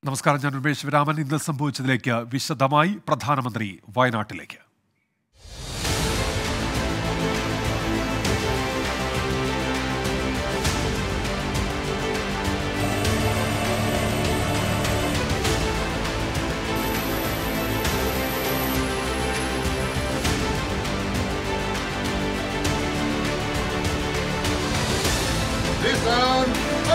നമസ്കാരം ഞാൻ ഉമേഷ് വിരാമൻ ഇന്ന് സംഭവിച്ചതിലേക്ക് വിശദമായി പ്രധാനമന്ത്രി വയനാട്ടിലേക്ക് Listen.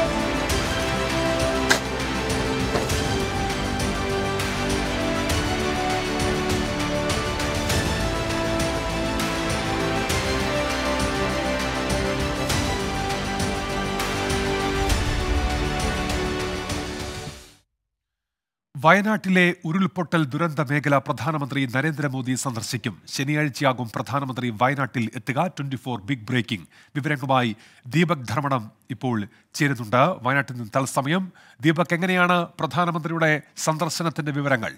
വയനാട്ടിലെ ഉരുൾപൊട്ടൽ ദുരന്ത മേഖല പ്രധാനമന്ത്രി നരേന്ദ്രമോദി സന്ദർശിക്കും ശനിയാഴ്ചയാകും പ്രധാനമന്ത്രി വയനാട്ടിൽ എത്തുക ട്വന്റി ഫോർ ബിഗ് ബ്രേക്കിംഗ് വിവരങ്ങളുമായി ദീപക് ധർമ്മണം ഇപ്പോൾ ചേരുന്നുണ്ട് വയനാട്ടിൽ നിന്ന് തത്സമയം ദീപക് എങ്ങനെയാണ് പ്രധാനമന്ത്രിയുടെ സന്ദർശനത്തിന്റെ വിവരങ്ങൾ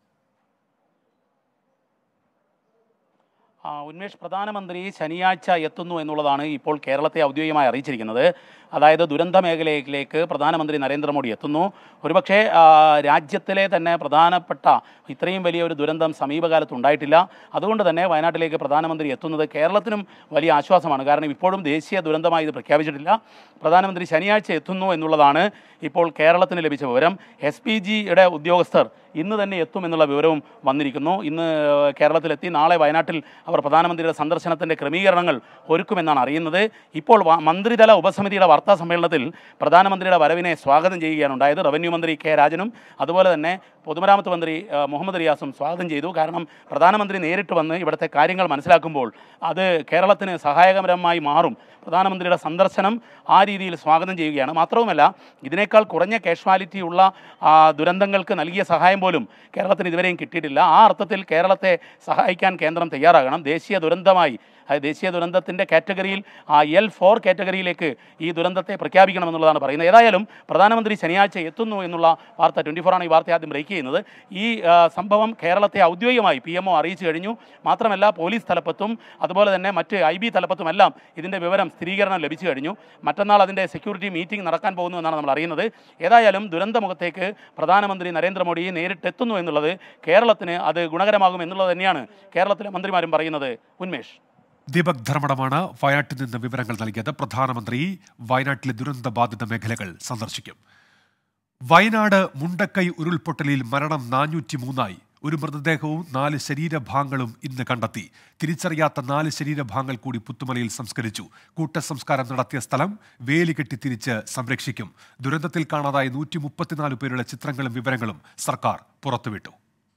ആ, ഉന്മേഷ് പ്രധാനമന്ത്രി ശനിയാഴ്ച എത്തുന്നു എന്നുള്ളതാണ് ഇപ്പോൾ കേരളത്തെ ഔദ്യോഗികമായി അറിയിച്ചിരിക്കുന്നത് അതായത് ദുരന്ത മേഖലയിലേക്ക് പ്രധാനമന്ത്രി നരേന്ദ്രമോദി എത്തുന്നു ഒരുപക്ഷെ ആ, രാജ്യത്തിലെ തന്നെ പ്രധാനപ്പെട്ട ഇത്രയും വലിയ ഒരു ദുരന്തം സമീപകാലത്ത് ഉണ്ടായിട്ടില്ല അതുകൊണ്ട് തന്നെ വയനാട്ടിലേക്ക് പ്രധാനമന്ത്രി എത്തുന്നത് കേരളത്തിനും വലിയ ആശ്വാസമാണ് കാരണം ഇപ്പോഴും ദേശീയ ദുരന്തമായി ഇത് പ്രഖ്യാപിച്ചിട്ടില്ല പ്രധാനമന്ത്രി ശനിയാഴ്ച എത്തുന്നു എന്നുള്ളതാണ് ഇപ്പോൾ കേരളത്തിന് ലഭിച്ച വിവരം എസ് പി ജിയുടെ ഉദ്യോഗസ്ഥർ ഇന്ന് തന്നെ എത്തും എന്നുള്ള വിവരവും വന്നിരിക്കുന്നു ഇന്ന് കേരളത്തിലെത്തി നാളെ വയനാട്ടിൽ അവർ പ്രധാനമന്ത്രിയുടെ സന്ദർശനത്തിൻ്റെ ക്രമീകരണങ്ങൾ ഒരുക്കുമെന്നാണ് അറിയുന്നത് ഇപ്പോൾ വ- മന്ത്രിതല ഉപസമിതിയുടെ വാർത്താ സമ്മേളനത്തിൽ പ്രധാനമന്ത്രിയുടെ വരവിനെ സ്വാഗതം ചെയ്യുകയാണ് ഉണ്ടായത് റവന്യൂ മന്ത്രി കെ രാജനും അതുപോലെ തന്നെ പൊതുമരാമത്ത് മന്ത്രി ആ, മുഹമ്മദ് റിയാസും സ്വാഗതം ചെയ്തു കാരണം പ്രധാനമന്ത്രി നേരിട്ട് വന്ന് ഇവിടുത്തെ കാര്യങ്ങൾ മനസ്സിലാക്കുമ്പോൾ അത് കേരളത്തിന് സഹായകരമായി മാറും പ്രധാനമന്ത്രിയുടെ സന്ദർശനം ആ രീതിയിൽ സ്വാഗതം ചെയ്യുകയാണ് മാത്രവുമല്ല ഇതിനേക്കാൾ കുറഞ്ഞ കാഷ്വാലിറ്റി ഉള്ള ആ, ദുരന്തങ്ങൾക്ക് നൽകിയ സഹായം പോലും കേരളത്തിന് ഇതുവരെയും കിട്ടിയിട്ടില്ല ആ അർത്ഥത്തിൽ കേരളത്തെ സഹായിക്കാൻ കേന്ദ്രം തയ്യാറാകണം ദേശീയ ദുരന്തമായി അത് ദേശീയ ദുരന്തത്തിൻ്റെ കാറ്റഗറിയിൽ ആ എൽ ഫോർ കാറ്റഗറിയിലേക്ക് ഈ ദുരന്തത്തെ പ്രഖ്യാപിക്കണമെന്നുള്ളതാണ് പറയുന്നത് ഏതായാലും പ്രധാനമന്ത്രി ശനിയാഴ്ച എത്തുന്നു എന്നുള്ള വാർത്ത ട്വൻറ്റി ഫോറാണ് ഈ വാർത്ത ആദ്യം ബ്രേക്ക് ചെയ്യുന്നത് ഈ ആ, സംഭവം കേരളത്തെ ഔദ്യോഗികമായി പി എം ഒ അറിയിച്ചു കഴിഞ്ഞു മാത്രമല്ല പോലീസ് തലപ്പത്തും അതുപോലെ തന്നെ മറ്റ് ഐ ബി തലപ്പത്തുമെല്ലാം ഇതിൻ്റെ വിവരം സ്ഥിരീകരണം ലഭിച്ചു കഴിഞ്ഞു മറ്റന്നാൾ അതിൻ്റെ സെക്യൂരിറ്റി മീറ്റിംഗ് നടക്കാൻ പോകുന്നു എന്നാണ് നമ്മൾ അറിയുന്നത് ഏതായാലും ദുരന്തമുഖത്തേക്ക് പ്രധാനമന്ത്രി നരേന്ദ്രമോദി നേരിട്ടെത്തുന്നു എന്നുള്ളത് കേരളത്തിന് അത് ഗുണകരമാകും എന്നുള്ളത് തന്നെയാണ് കേരളത്തിലെ മന്ത്രിമാരും പറയുന്നത് ഉന്മേഷ് ദീപക് ധർമ്മടമാണ് വയനാട്ടിൽ നിന്ന് വിവരങ്ങൾ നൽകിയത് പ്രധാനമന്ത്രി വയനാട്ടിലെ ദുരന്ത ബാധിത മേഖലകൾ സന്ദർശിക്കും വയനാട് മുണ്ടക്കൈ ഉരുൾപൊട്ടലിൽ മരണം നാനൂറ്റി മൂന്നായി ഒരു മൃതദേഹവും നാല് ശരീരഭാഗങ്ങളും ഇന്ന് കണ്ടെത്തി തിരിച്ചറിയാത്ത നാല് ശരീരഭാഗങ്ങൾ കൂടി പുത്തുമലയിൽ സംസ്കരിച്ചു കൂട്ടസംസ്കാരം നടത്തിയ സ്ഥലം വേലി കെട്ടി തിരിച്ച് സംരക്ഷിക്കും ദുരന്തത്തിൽ കാണാതായ നൂറ്റി മുപ്പത്തിനാല് പേരുടെ ചിത്രങ്ങളും വിവരങ്ങളും സർക്കാർ പുറത്തുവിട്ടു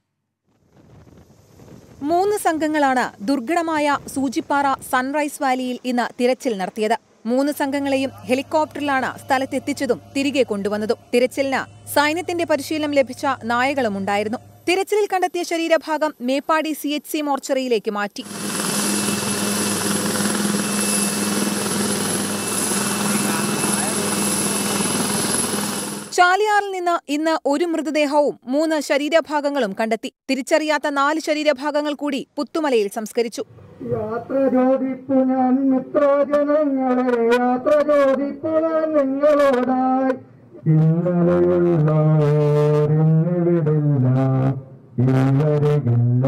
മൂന്ന് സംഘങ്ങളാണ് ദുർഘടമായ സൂചിപ്പാറ സൺറൈസ് വാലിയിൽ ഇന്ന് തിരച്ചിൽ നടത്തിയത് മൂന്ന് സംഘങ്ങളെയും ഹെലികോപ്റ്ററിലാണ് സ്ഥലത്തെത്തിച്ചതും തിരികെ കൊണ്ടുവന്നതും തിരച്ചിലിന് സൈന്യത്തിന്റെ പരിശീലനം ലഭിച്ച നായകളുമുണ്ടായിരുന്നു തിരച്ചിലിൽ കണ്ടെത്തിയ ശരീരഭാഗം മേപ്പാടി സി എച്ച് സി മോർച്ചറിയിലേക്ക് മാറ്റി ചാലിയാറിൽ നിന്ന് ഇന്ന് ഒരു മൃതദേഹവും മൂന്ന് ശരീരഭാഗങ്ങളും കണ്ടെത്തി തിരിച്ചറിയാത്ത നാല് ശരീരഭാഗങ്ങൾ കൂടി പുത്തുമലയിൽ സംസ്കരിച്ചു യാത്ര ചോദിപ്പു ഞാൻ മിത്രജനങ്ങളെ യാത്ര ചോദിപ്പു ഞാൻ നിങ്ങളോടായി ഇന്നലെയുള്ളവരിന്നിവിടില്ല ഇന്നരികില്ല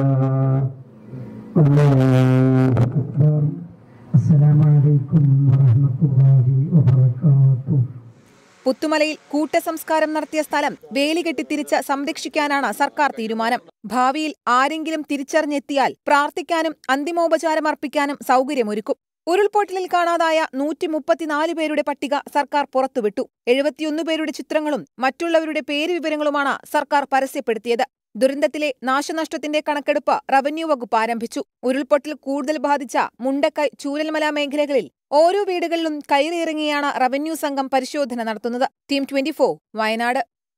അസ്സലാമലൈക്കും വറഹ്മത്തുള്ളാഹി വബറകാതുഹു പുത്തുമലയിൽ കൂട്ടസംസ്കാരം നടത്തിയ സ്ഥലം വേലികെട്ടി തിരിച്ച് സംരക്ഷിക്കാനാണ് സർക്കാർ തീരുമാനം ഭാവിയിൽ ആരെങ്കിലും തിരിച്ചറിഞ്ഞെത്തിയാൽ പ്രാർത്ഥിക്കാനും അന്തിമോപചാരം അർപ്പിക്കാനും സൗകര്യമൊരുക്കും ഉരുൾപൊട്ടലിൽ കാണാതായ നൂറ്റി മുപ്പത്തിനാല് പേരുടെ പട്ടിക സർക്കാർ പുറത്തുവിട്ടു എഴുപത്തിയൊന്ന് പേരുടെ ചിത്രങ്ങളും മറ്റുള്ളവരുടെ പേര് വിവരങ്ങളുമാണ് സർക്കാർ പരസ്യപ്പെടുത്തിയത് ദുരന്തത്തിലെ നാശനഷ്ടത്തിന്റെ കണക്കെടുപ്പ് റവന്യൂ വകുപ്പ് ആരംഭിച്ചു ഉരുൾപൊട്ടൽ കൂടുതൽ ബാധിച്ച മുണ്ടക്കൈ ചൂരൽമല മേഖലകളിൽ ഓരോ വീടുകളിലും കയറിയിറങ്ങിയാണ് റവന്യൂ സംഘം പരിശോധന നടത്തുന്നത് ടീം ട്വന്റി വയനാട്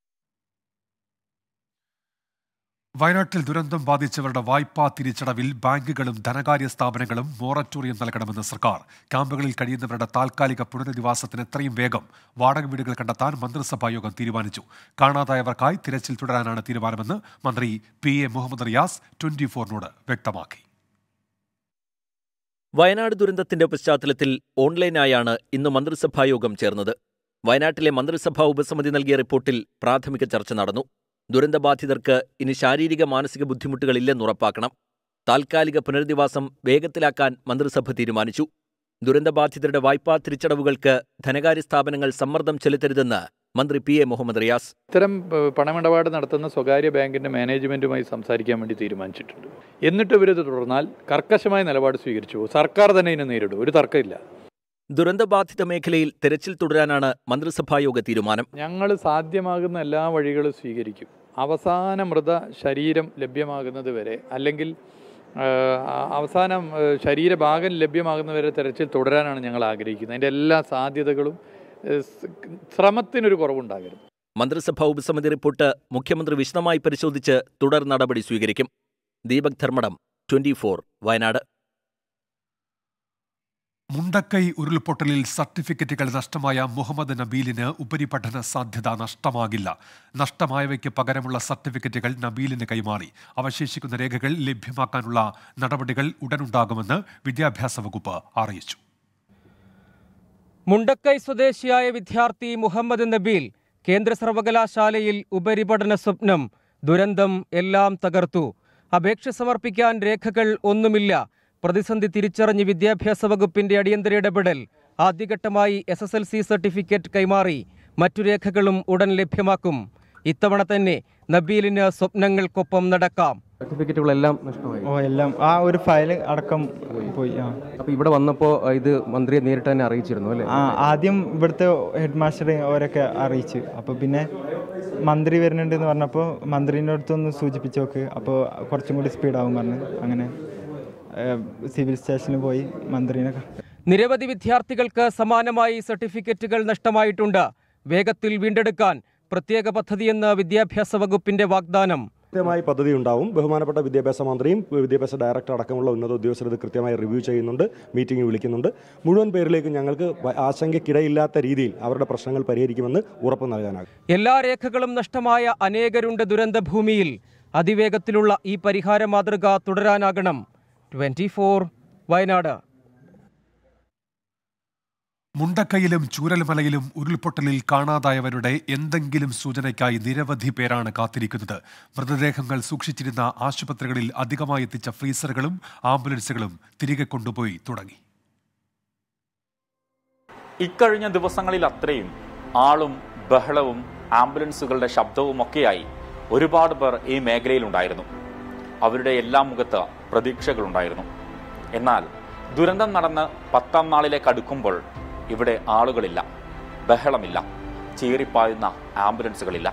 വയനാട്ടിൽ ദുരന്തം ബാധിച്ചവരുടെ വായ്പാ തിരിച്ചടവിൽ ബാങ്കുകളും ധനകാര്യ സ്ഥാപനങ്ങളും മൊറട്ടോറിയം നൽകണമെന്ന് സർക്കാർ ക്യാമ്പുകളിൽ കഴിയുന്നവരുടെ താൽക്കാലിക പുനരധിവാസത്തിന് എത്രയും വേഗം വാടക വീടുകൾ കണ്ടെത്താൻ മന്ത്രിസഭാ യോഗം തീരുമാനിച്ചു കാണാതായവർക്കായി തിരച്ചിൽ തുടരാനാണ് തീരുമാനമെന്ന് മന്ത്രി P A Muhammad Riyas twenty ഫോറിനോട് വ്യക്തമാക്കി വയനാട് ദുരന്തത്തിന്റെ പശ്ചാത്തലത്തിൽ ഓൺലൈനായാണ് ഇന്ന് മന്ത്രിസഭായോഗം ചേർന്നത് വയനാട്ടിലെ മന്ത്രിസഭാ ഉപസമിതി നൽകിയ റിപ്പോർട്ടിൽ പ്രാഥമിക ചർച്ച നടന്നു ദുരന്തബാധിതർക്ക് ഇനി ശാരീരിക മാനസിക ബുദ്ധിമുട്ടുകളില്ലെന്ന് ഉറപ്പാക്കണം താൽക്കാലിക പുനരധിവാസം വേഗത്തിലാക്കാൻ മന്ത്രിസഭ തീരുമാനിച്ചു ദുരന്തബാധിതരുടെ വായ്പാ തിരിച്ചടവുകൾക്ക് ധനകാര്യ സ്ഥാപനങ്ങൾ സമ്മർദ്ദം ചെലുത്തരുതെന്ന് മന്ത്രി പി എ മുഹമ്മദ് റിയാസ് ഇത്തരം ഏഹ്, പണമിടപാട് നടത്തുന്ന സ്വകാര്യ ബാങ്കിന്റെ മാനേജ്മെന്റുമായി സംസാരിക്കാൻ വേണ്ടി തീരുമാനിച്ചിട്ടുണ്ട് എന്നിട്ട് ഇവരിത് തുടർന്നാൽ കർക്കശമായ നിലപാട് സ്വീകരിച്ചു പോകും. സർക്കാർ തന്നെ ഇതിനെ നേരിടും ഒരു തർക്കമില്ല ദുരന്തബാധിത മേഖലയിൽ തെരച്ചിൽ തുടരാനാണ് മന്ത്രിസഭായോഗ തീരുമാനം ഞങ്ങൾ സാധ്യമാകുന്ന എല്ലാ വഴികളും സ്വീകരിക്കും അവസാന മൃത ശരീരം ലഭ്യമാകുന്നത് വരെ അല്ലെങ്കിൽ ഏഹ്, ആ- അവസാനം ഏഹ്, ശരീരഭാഗം ലഭ്യമാകുന്നവരെ തെരച്ചിൽ തുടരാനാണ് ഞങ്ങൾ ആഗ്രഹിക്കുന്നത് അതിൻ്റെ എല്ലാ സാധ്യതകളും ഏഹ്, സ്- ശ്രമത്തിനൊരു കുറവുണ്ടാകരുത് മന്ത്രിസഭാ ഉപസമിതി റിപ്പോർട്ട് മുഖ്യമന്ത്രി വിശദമായി പരിശോധിച്ച് തുടർ നടപടി സ്വീകരിക്കും ദീപക് ധർമ്മടം ട്വന്റി വയനാട് മുണ്ടക്കൈ ഉരുൾപൊട്ടലിൽ സർട്ടിഫിക്കറ്റുകൾ നഷ്ടമായ മുഹമ്മദ് നബീലിന് ഉപരിപഠന സാധ്യത നഷ്ടമാകില്ല നഷ്ടമായവയ്ക്ക് പകരമുള്ള സർട്ടിഫിക്കറ്റുകൾ നബീലിന് കൈമാറി അവശേഷിക്കുന്ന രേഖകൾ ലഭ്യമാക്കാനുള്ള നടപടികൾ ഉടനുണ്ടാകുമെന്ന് വിദ്യാഭ്യാസ വകുപ്പ് അറിയിച്ചു മുണ്ടക്കൈ സ്വദേശിയായ വിദ്യാർത്ഥി മുഹമ്മദ് നബീൽ കേന്ദ്ര സർവകലാശാലയിൽ ഉപരിപഠന സ്വപ്നം ദുരന്തം എല്ലാം തകർത്തു അപേക്ഷ സമർപ്പിക്കാൻ രേഖകൾ ഒന്നുമില്ല പ്രതിസന്ധി തിരിച്ചറിഞ്ഞ് വിദ്യാഭ്യാസ വകുപ്പിന്റെ അടിയന്തര ഇടപെടൽ ആദ്യഘട്ടമായി S S L C certificate കൈമാറി മറ്റു രേഖകളും ഉടൻ ലഭ്യമാക്കും ഇത്തവണ തന്നെ നബീലിന് സ്വപ്നങ്ങൾക്കൊപ്പം നടക്കാം സർട്ടിഫിക്കറ്റുകളെല്ലാം നഷ്ടമായി ഓ എല്ലാം ആ ഒരു ഫയൽ അടക്കം പോയി ആ അപ്പൊ ഇവിടെ വന്നപ്പോൾ ഇത് മന്ത്രിയെ നേരിട്ട് തന്നെ അറിയിച്ചിരുന്നു അല്ലേ ആ, ആദ്യം ഇവിടുത്തെ ഹെഡ് മാസ്റ്റർ അവരൊക്കെ അറിയിച്ചു അപ്പോൾ പിന്നെ മന്ത്രി വരുന്നുണ്ട് എന്ന് പറഞ്ഞപ്പോൾ മന്ത്രിൻ്റെ അടുത്തൊന്ന് സൂചിപ്പിച്ച് നോക്ക് അപ്പോൾ കുറച്ചും കൂടി സ്പീഡാവും പറഞ്ഞു അങ്ങനെ ഏഹ്, സിവിൽ സ്റ്റേഷനിൽ പോയി മന്ത്രിനെ ക- നിരവധി വിദ്യാർത്ഥികൾക്ക് സമാനമായി സർട്ടിഫിക്കറ്റുകൾ നഷ്ടമായിട്ടുണ്ട് വേഗത്തിൽ വീണ്ടെടുക്കാൻ പ്രത്യേക പദ്ധതിയെന്ന് വിദ്യാഭ്യാസ വകുപ്പിന്റെ വാഗ്ദാനം കൃത്യമായി പദ്ധതി ഉണ്ടാവും ബഹുമാനപ്പെട്ട വിദ്യാഭ്യാസ മന്ത്രിയും വിദ്യാഭ്യാസ ഡയറക്ടർ അടക്കമുള്ള ഉന്നത ഉദ്യോഗസ്ഥർ ഇത് കൃത്യമായി റിവ്യൂ ചെയ്യുന്നുണ്ട് മീറ്റിംഗ് വിളിക്കുന്നുണ്ട് മുഴുവൻ പേരിലേക്കും ഞങ്ങൾക്ക് വ- ആശങ്കയ്ക്കിടയില്ലാത്ത രീതിയിൽ അവരുടെ പ്രശ്നങ്ങൾ പരിഹരിക്കുമെന്ന് ഉറപ്പ് നൽകാനാകും എല്ലാ രേഖകളും നഷ്ടമായ അനേകരുണ്ട് ദുരന്തഭൂമിയിൽ അതിവേഗത്തിലുള്ള ഈ പരിഹാര മാതൃക തുടരാനാകണം ട്വന്റി വയനാട് മുണ്ടക്കയിലും ചൂരൽമലയിലും ഉരുൾപൊട്ടലിൽ കാണാതായവരുടെ എന്തെങ്കിലും സൂചനയ്ക്കായി നിരവധി പേരാണ് കാത്തിരിക്കുന്നത് മൃതദേഹങ്ങൾ സൂക്ഷിച്ചിരുന്ന ആശുപത്രികളിൽ അധികമായി എത്തിച്ച ഫ്രീസറുകളും ആംബുലൻസുകളും തിരികെ കൊണ്ടുപോയി തുടങ്ങി ഇക്കഴിഞ്ഞ ദിവസങ്ങളിൽ അത്രയും ആളും ബഹളവും ആംബുലൻസുകളുടെ ശബ്ദവും ഒക്കെയായി ഒരുപാട് പേർ ഈ മേഖലയിലുണ്ടായിരുന്നു അവരുടെ എല്ലാ മുഖത്ത് പ്രതീക്ഷകളുണ്ടായിരുന്നു എന്നാൽ ദുരന്തം നടന്ന് പത്താം നാളിലേക്ക് അടുക്കുമ്പോൾ ഇവിടെ ആളുകളില്ല ബഹളമില്ല ചീറിപ്പായുന്ന ആംബുലൻസുകളില്ല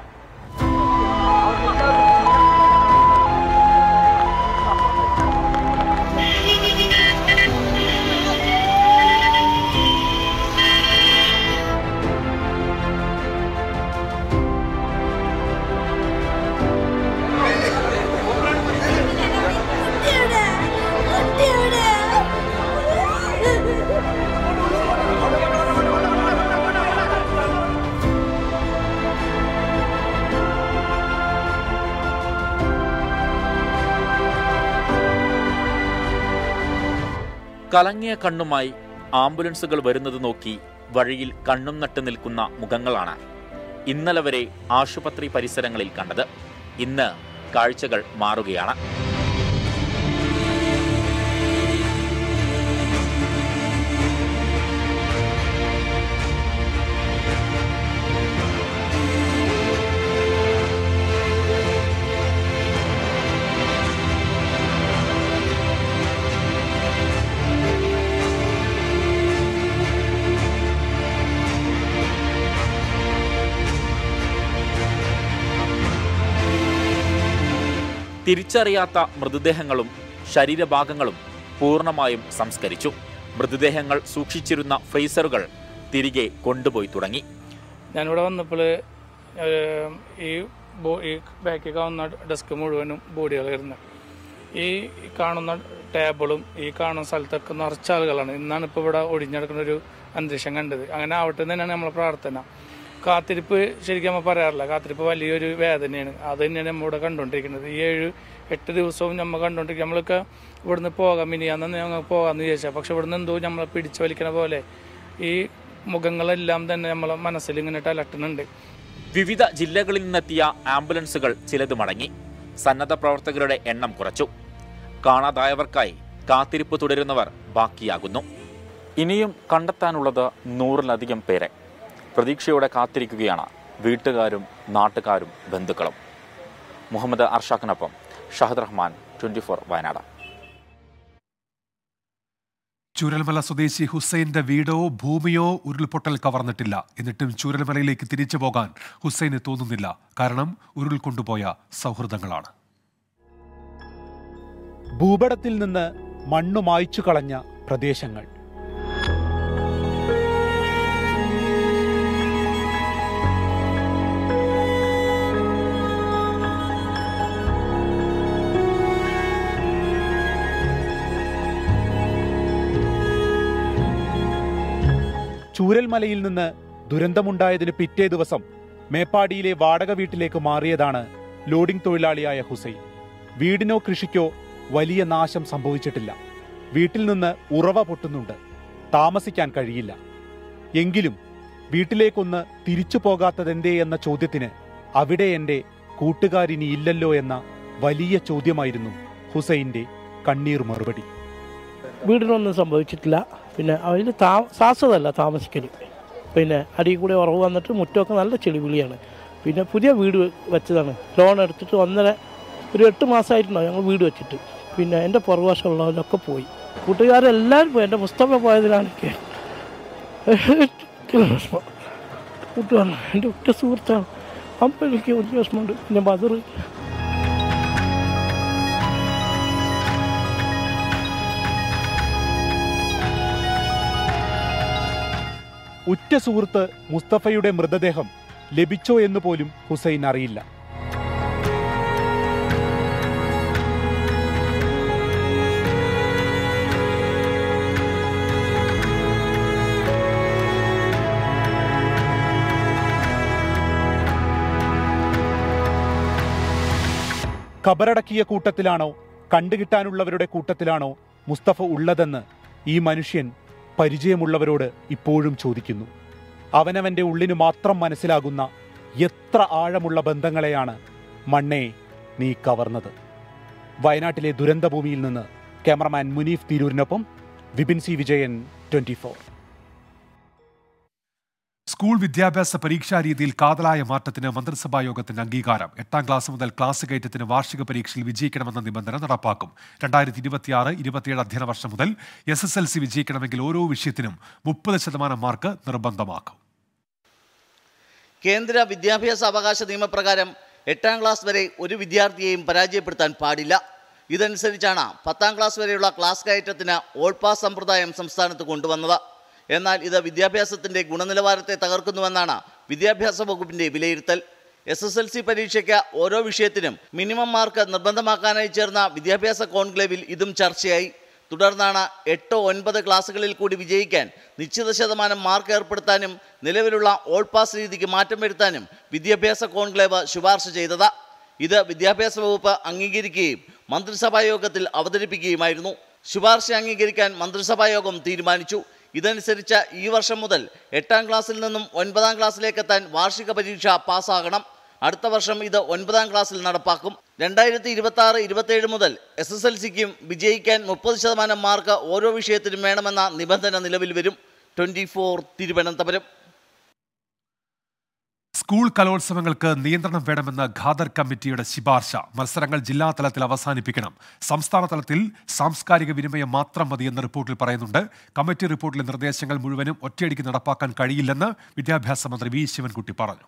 കലങ്ങിയ കണ്ണുമായി ആംബുലൻസുകൾ വരുന്നത് നോക്കി വഴിയിൽ കണ്ണും നട്ട് നിൽക്കുന്ന മുഖങ്ങളാണ് ഇന്നലെ വരെ ആശുപത്രി പരിസരങ്ങളിൽ കണ്ടത് ഇന്ന് കാഴ്ചകൾ മാറുകയാണ് തിരിച്ചറിയാത്ത മൃതദേഹങ്ങളും ശരീരഭാഗങ്ങളും പൂർണ്ണമായും സംസ്കരിച്ചു മൃതദേഹങ്ങൾ സൂക്ഷിച്ചിരുന്ന ഫ്രീസറുകൾ തിരികെ കൊണ്ടുപോയി തുടങ്ങി ഞാനിവിടെ വന്നപ്പോൾ ഈ ബോ ഈ ബാക്കിൽ കാണുന്ന ഡെസ്ക് മുഴുവനും ബോഡികളായിരുന്നു ഈ കാണുന്ന ടേബിളും ഈ കാണുന്ന സ്ഥലത്തൊക്കെ നിറച്ച ആളുകളാണ് ഇന്നാണ് ഇപ്പോൾ ഇവിടെ ഒഴിഞ്ഞെടുക്കുന്ന ഒരു അന്തരീക്ഷം കണ്ടത് അങ്ങനെ ആവട്ടെ എന്ന് തന്നെയാണ് നമ്മളെ പ്രാർത്ഥന കാത്തിരിപ്പ് ശരിക്കും നമ്മൾ പറയാറില്ല കാത്തിരിപ്പ് വലിയൊരു വേദനയാണ് അത് തന്നെയാണ് നമ്മളിവിടെ കണ്ടുകൊണ്ടിരിക്കുന്നത് ഈ ഏഴ് എട്ട് ദിവസവും നമ്മൾ കണ്ടുകൊണ്ടിരിക്കുക നമ്മളൊക്കെ ഇവിടുന്ന് പോകാം ഇനി അന്ന് ഞങ്ങൾ പോകാമെന്ന് വിചാരിച്ചാൽ പക്ഷെ ഇവിടുന്ന് എന്തോ നമ്മളെ പിടിച്ചു വലിക്കണ പോലെ ഈ മുഖങ്ങളെല്ലാം തന്നെ നമ്മളെ മനസ്സിൽ ഇങ്ങനെ അലട്ടുന്നുണ്ട് വിവിധ ജില്ലകളിൽ നിന്നെത്തിയ ആംബുലൻസുകൾ ചിലത് മടങ്ങി സന്നദ്ധ പ്രവർത്തകരുടെ എണ്ണം കുറച്ചു കാണാതായവർക്കായി കാത്തിരിപ്പ് തുടരുന്നവർ ബാക്കിയാകുന്നു ഇനിയും കണ്ടെത്താനുള്ളത് നൂറിലധികം പേരെ പ്രതീക്ഷയോടെ കാത്തിരിക്കുകയാണ് വീട്ടുകാരും നാട്ടുകാരും ബന്ധുക്കളും മുഹമ്മദ് അർഷാഖിനൊപ്പം ഷഹദ് റഹ്മാൻ ട്വന്റി ഫോർ വയനാട് ചൂരൽമല സ്വദേശി ഹുസൈന്റെ വീടോ ഭൂമിയോ ഉരുൾപൊട്ടൽ കവർന്നിട്ടില്ല എന്നിട്ടും ചൂരൽമലയിലേക്ക് തിരിച്ചു പോകാൻ ഹുസൈന് തോന്നുന്നില്ല കാരണം ഉരുൾ കൊണ്ടുപോയ സൗഹൃദങ്ങളാണ് ഭൂപടത്തിൽ നിന്ന് മണ്ണു മായ്ച്ചു കളഞ്ഞ പ്രദേശങ്ങൾ ചൂരൽമലയിൽ നിന്ന് ദുരന്തമുണ്ടായതിന് പിറ്റേ ദിവസം മേപ്പാടിയിലെ വാടക വീട്ടിലേക്ക് മാറിയതാണ് ലോഡിംഗ് തൊഴിലാളിയായ ഹുസൈൻ വീടിനോ കൃഷിക്കോ വലിയ നാശം സംഭവിച്ചിട്ടില്ല വീട്ടിൽ നിന്ന് ഉറവ പൊട്ടുന്നുണ്ട് താമസിക്കാൻ കഴിയില്ല എങ്കിലും വീട്ടിലേക്കൊന്ന് തിരിച്ചു പോകാത്തതെന്തേ എന്ന ചോദ്യത്തിന് അവിടെ എൻ്റെ കൂട്ടുകാരിനി ഇല്ലല്ലോ എന്ന വലിയ ചോദ്യമായിരുന്നു ഹുസൈൻ്റെ കണ്ണീർ മറുപടി വീടിനൊന്നും സംഭവിച്ചിട്ടില്ല പിന്നെ അതിൽ താ ശാശ്വതമല്ല താമസിക്കൽ പിന്നെ അടിയിൽ കൂടെ ഉറവ് വന്നിട്ട് മുറ്റമൊക്കെ നല്ല ചെളിവിളിയാണ് പിന്നെ പുതിയ വീട് വെച്ചതാണ് ലോൺ എടുത്തിട്ട് ഒന്നര ഒരു എട്ട് മാസമായിട്ടുണ്ടാവും ഞങ്ങൾ വീട് വെച്ചിട്ട് പിന്നെ എൻ്റെ പുറകുവശമുള്ളവരൊക്കെ പോയി കൂട്ടുകാരെല്ലാവരും പോയി എൻ്റെ മുസ്തഫ പോയതിലാണ് എനിക്ക് വിഷമം കൂട്ടുകാരൻ എൻ്റെ ഒറ്റ സുഹൃത്താണ് അപ്പം എനിക്ക് ഒരു വിഷമമുണ്ട് പിന്നെ ബദർ ഉറ്റ സുഹൃത്ത് മുസ്തഫയുടെ മൃതദേഹം ലഭിച്ചോ എന്ന് പോലും ഹുസൈൻ അറിയില്ല ഖബറടക്കിയ കൂട്ടത്തിലാണോ കണ്ടുകിട്ടാനുള്ളവരുടെ കൂട്ടത്തിലാണോ മുസ്തഫ ഉള്ളതെന്ന് ഈ മനുഷ്യൻ പരിചയമുള്ളവരോട് ഇപ്പോഴും ചോദിക്കുന്നു അവനവന്റെ ഉള്ളിനു മാത്രം മനസ്സിലാകുന്ന എത്ര ആഴമുള്ള ബന്ധങ്ങളെയാണ് മണ്ണേ നീ കവർന്നത് വയനാട്ടിലെ ദുരന്തഭൂമിയിൽ നിന്ന് ക്യാമറമാൻ മുനീഫ് തിരൂരിനൊപ്പം Vipin C Vijayan twenty four school വിദ്യാഭ്യാസ പരീക്ഷാ രീതിയിൽ കാതലായ മാറ്റത്തിന് മന്ത്രിസഭാ യോഗത്തിന്റെ അംഗീകാരം എട്ടാം ക്ലാസ് മുതൽ ക്ലാസ് കയറ്റത്തിന് വാർഷിക പരീക്ഷയിൽ വിജയിക്കണമെന്ന നിബന്ധന നടപ്പാക്കും രണ്ടായിരത്തി ഇരുപത്തിയാറ് ഇരുപത്തിയേഴ് അധ്യയന വർഷം മുതൽ എസ് എസ് എൽ സി വിജയിക്കണമെങ്കിൽ ഓരോ വിഷയത്തിനും മുപ്പത് ശതമാനം മാർക്ക് നിർബന്ധമാക്കും കേന്ദ്ര വിദ്യാഭ്യാസ അവകാശ നിയമപ്രകാരം എട്ടാം ക്ലാസ് വരെ ഒരു വിദ്യാർത്ഥിയെയും പരാജയപ്പെടുത്താൻ പാടില്ല ഇതനുസരിച്ചാണ് പത്താം ക്ലാസ് വരെയുള്ള ക്ലാസ് കയറ്റത്തിന് ഓൾ പാസ് സമ്പ്രദായം സംസ്ഥാനത്ത് കൊണ്ടുവന്നത് എന്നാൽ ഇത് വിദ്യാഭ്യാസത്തിൻ്റെ ഗുണനിലവാരത്തെ തകർക്കുന്നുവെന്നാണ് വിദ്യാഭ്യാസ വകുപ്പിൻ്റെ വിലയിരുത്തൽ എസ് എസ് എൽ സി പരീക്ഷയ്ക്ക് ഓരോ വിഷയത്തിനും മിനിമം മാർക്ക് നിർബന്ധമാക്കാനായി ചേർന്ന വിദ്യാഭ്യാസ കോൺക്ലേവിൽ ഇതും ചർച്ചയായി തുടർന്നാണ് എട്ടോ ഒൻപത് ക്ലാസ്സുകളിൽ കൂടി വിജയിക്കാൻ നിശ്ചിത ശതമാനം മാർക്ക് ഏർപ്പെടുത്താനും നിലവിലുള്ള ഓൾ പാസ് രീതിക്ക് മാറ്റം വരുത്താനും വിദ്യാഭ്യാസ കോൺക്ലേവ് ശുപാർശ ചെയ്തത് ഇത് വിദ്യാഭ്യാസ വകുപ്പ് അംഗീകരിക്കുകയും മന്ത്രിസഭാ യോഗത്തിൽ അവതരിപ്പിക്കുകയുമായിരുന്നു ശുപാർശ അംഗീകരിക്കാൻ മന്ത്രിസഭാ യോഗം തീരുമാനിച്ചു ഇതനുസരിച്ച് ഈ വർഷം മുതൽ എട്ടാം ക്ലാസ്സിൽ നിന്നും ഒൻപതാം ക്ലാസ്സിലേക്ക് എത്താൻ വാർഷിക പരീക്ഷ പാസ്സാകണം അടുത്ത വർഷം ഇത് ഒൻപതാം ക്ലാസ്സിൽ നടപ്പാക്കും രണ്ടായിരത്തി ഇരുപത്തി ആറ് ഇരുപത്തേഴ് മുതൽ എസ് എസ് എൽ സിക്കും വിജയിക്കാൻ മുപ്പത് ശതമാനം മാർക്ക് ഓരോ വിഷയത്തിനും വേണമെന്ന നിബന്ധന നിലവിൽ വരും ട്വൻറ്റി ഫോർ തിരുവനന്തപുരം സ്കൂൾ കലോത്സവങ്ങൾക്ക് നിയന്ത്രണം വേണമെന്ന ഖാദർ കമ്മിറ്റിയുടെ ശിപാർശ മത്സരങ്ങൾ ജില്ലാ തലത്തിൽ അവസാനിപ്പിക്കണം സംസ്ഥാന തലത്തിൽ സാംസ്കാരിക വിനിമയം മാത്രം മതിയെന്ന് റിപ്പോർട്ടിൽ പറയുന്നുണ്ട് കമ്മിറ്റി റിപ്പോർട്ടിലെ നിർദ്ദേശങ്ങൾ മുഴുവനും ഒറ്റയടിക്ക് നടപ്പാക്കാൻ കഴിയില്ലെന്ന് വിദ്യാഭ്യാസ മന്ത്രി വി ശിവൻകുട്ടി പറഞ്ഞു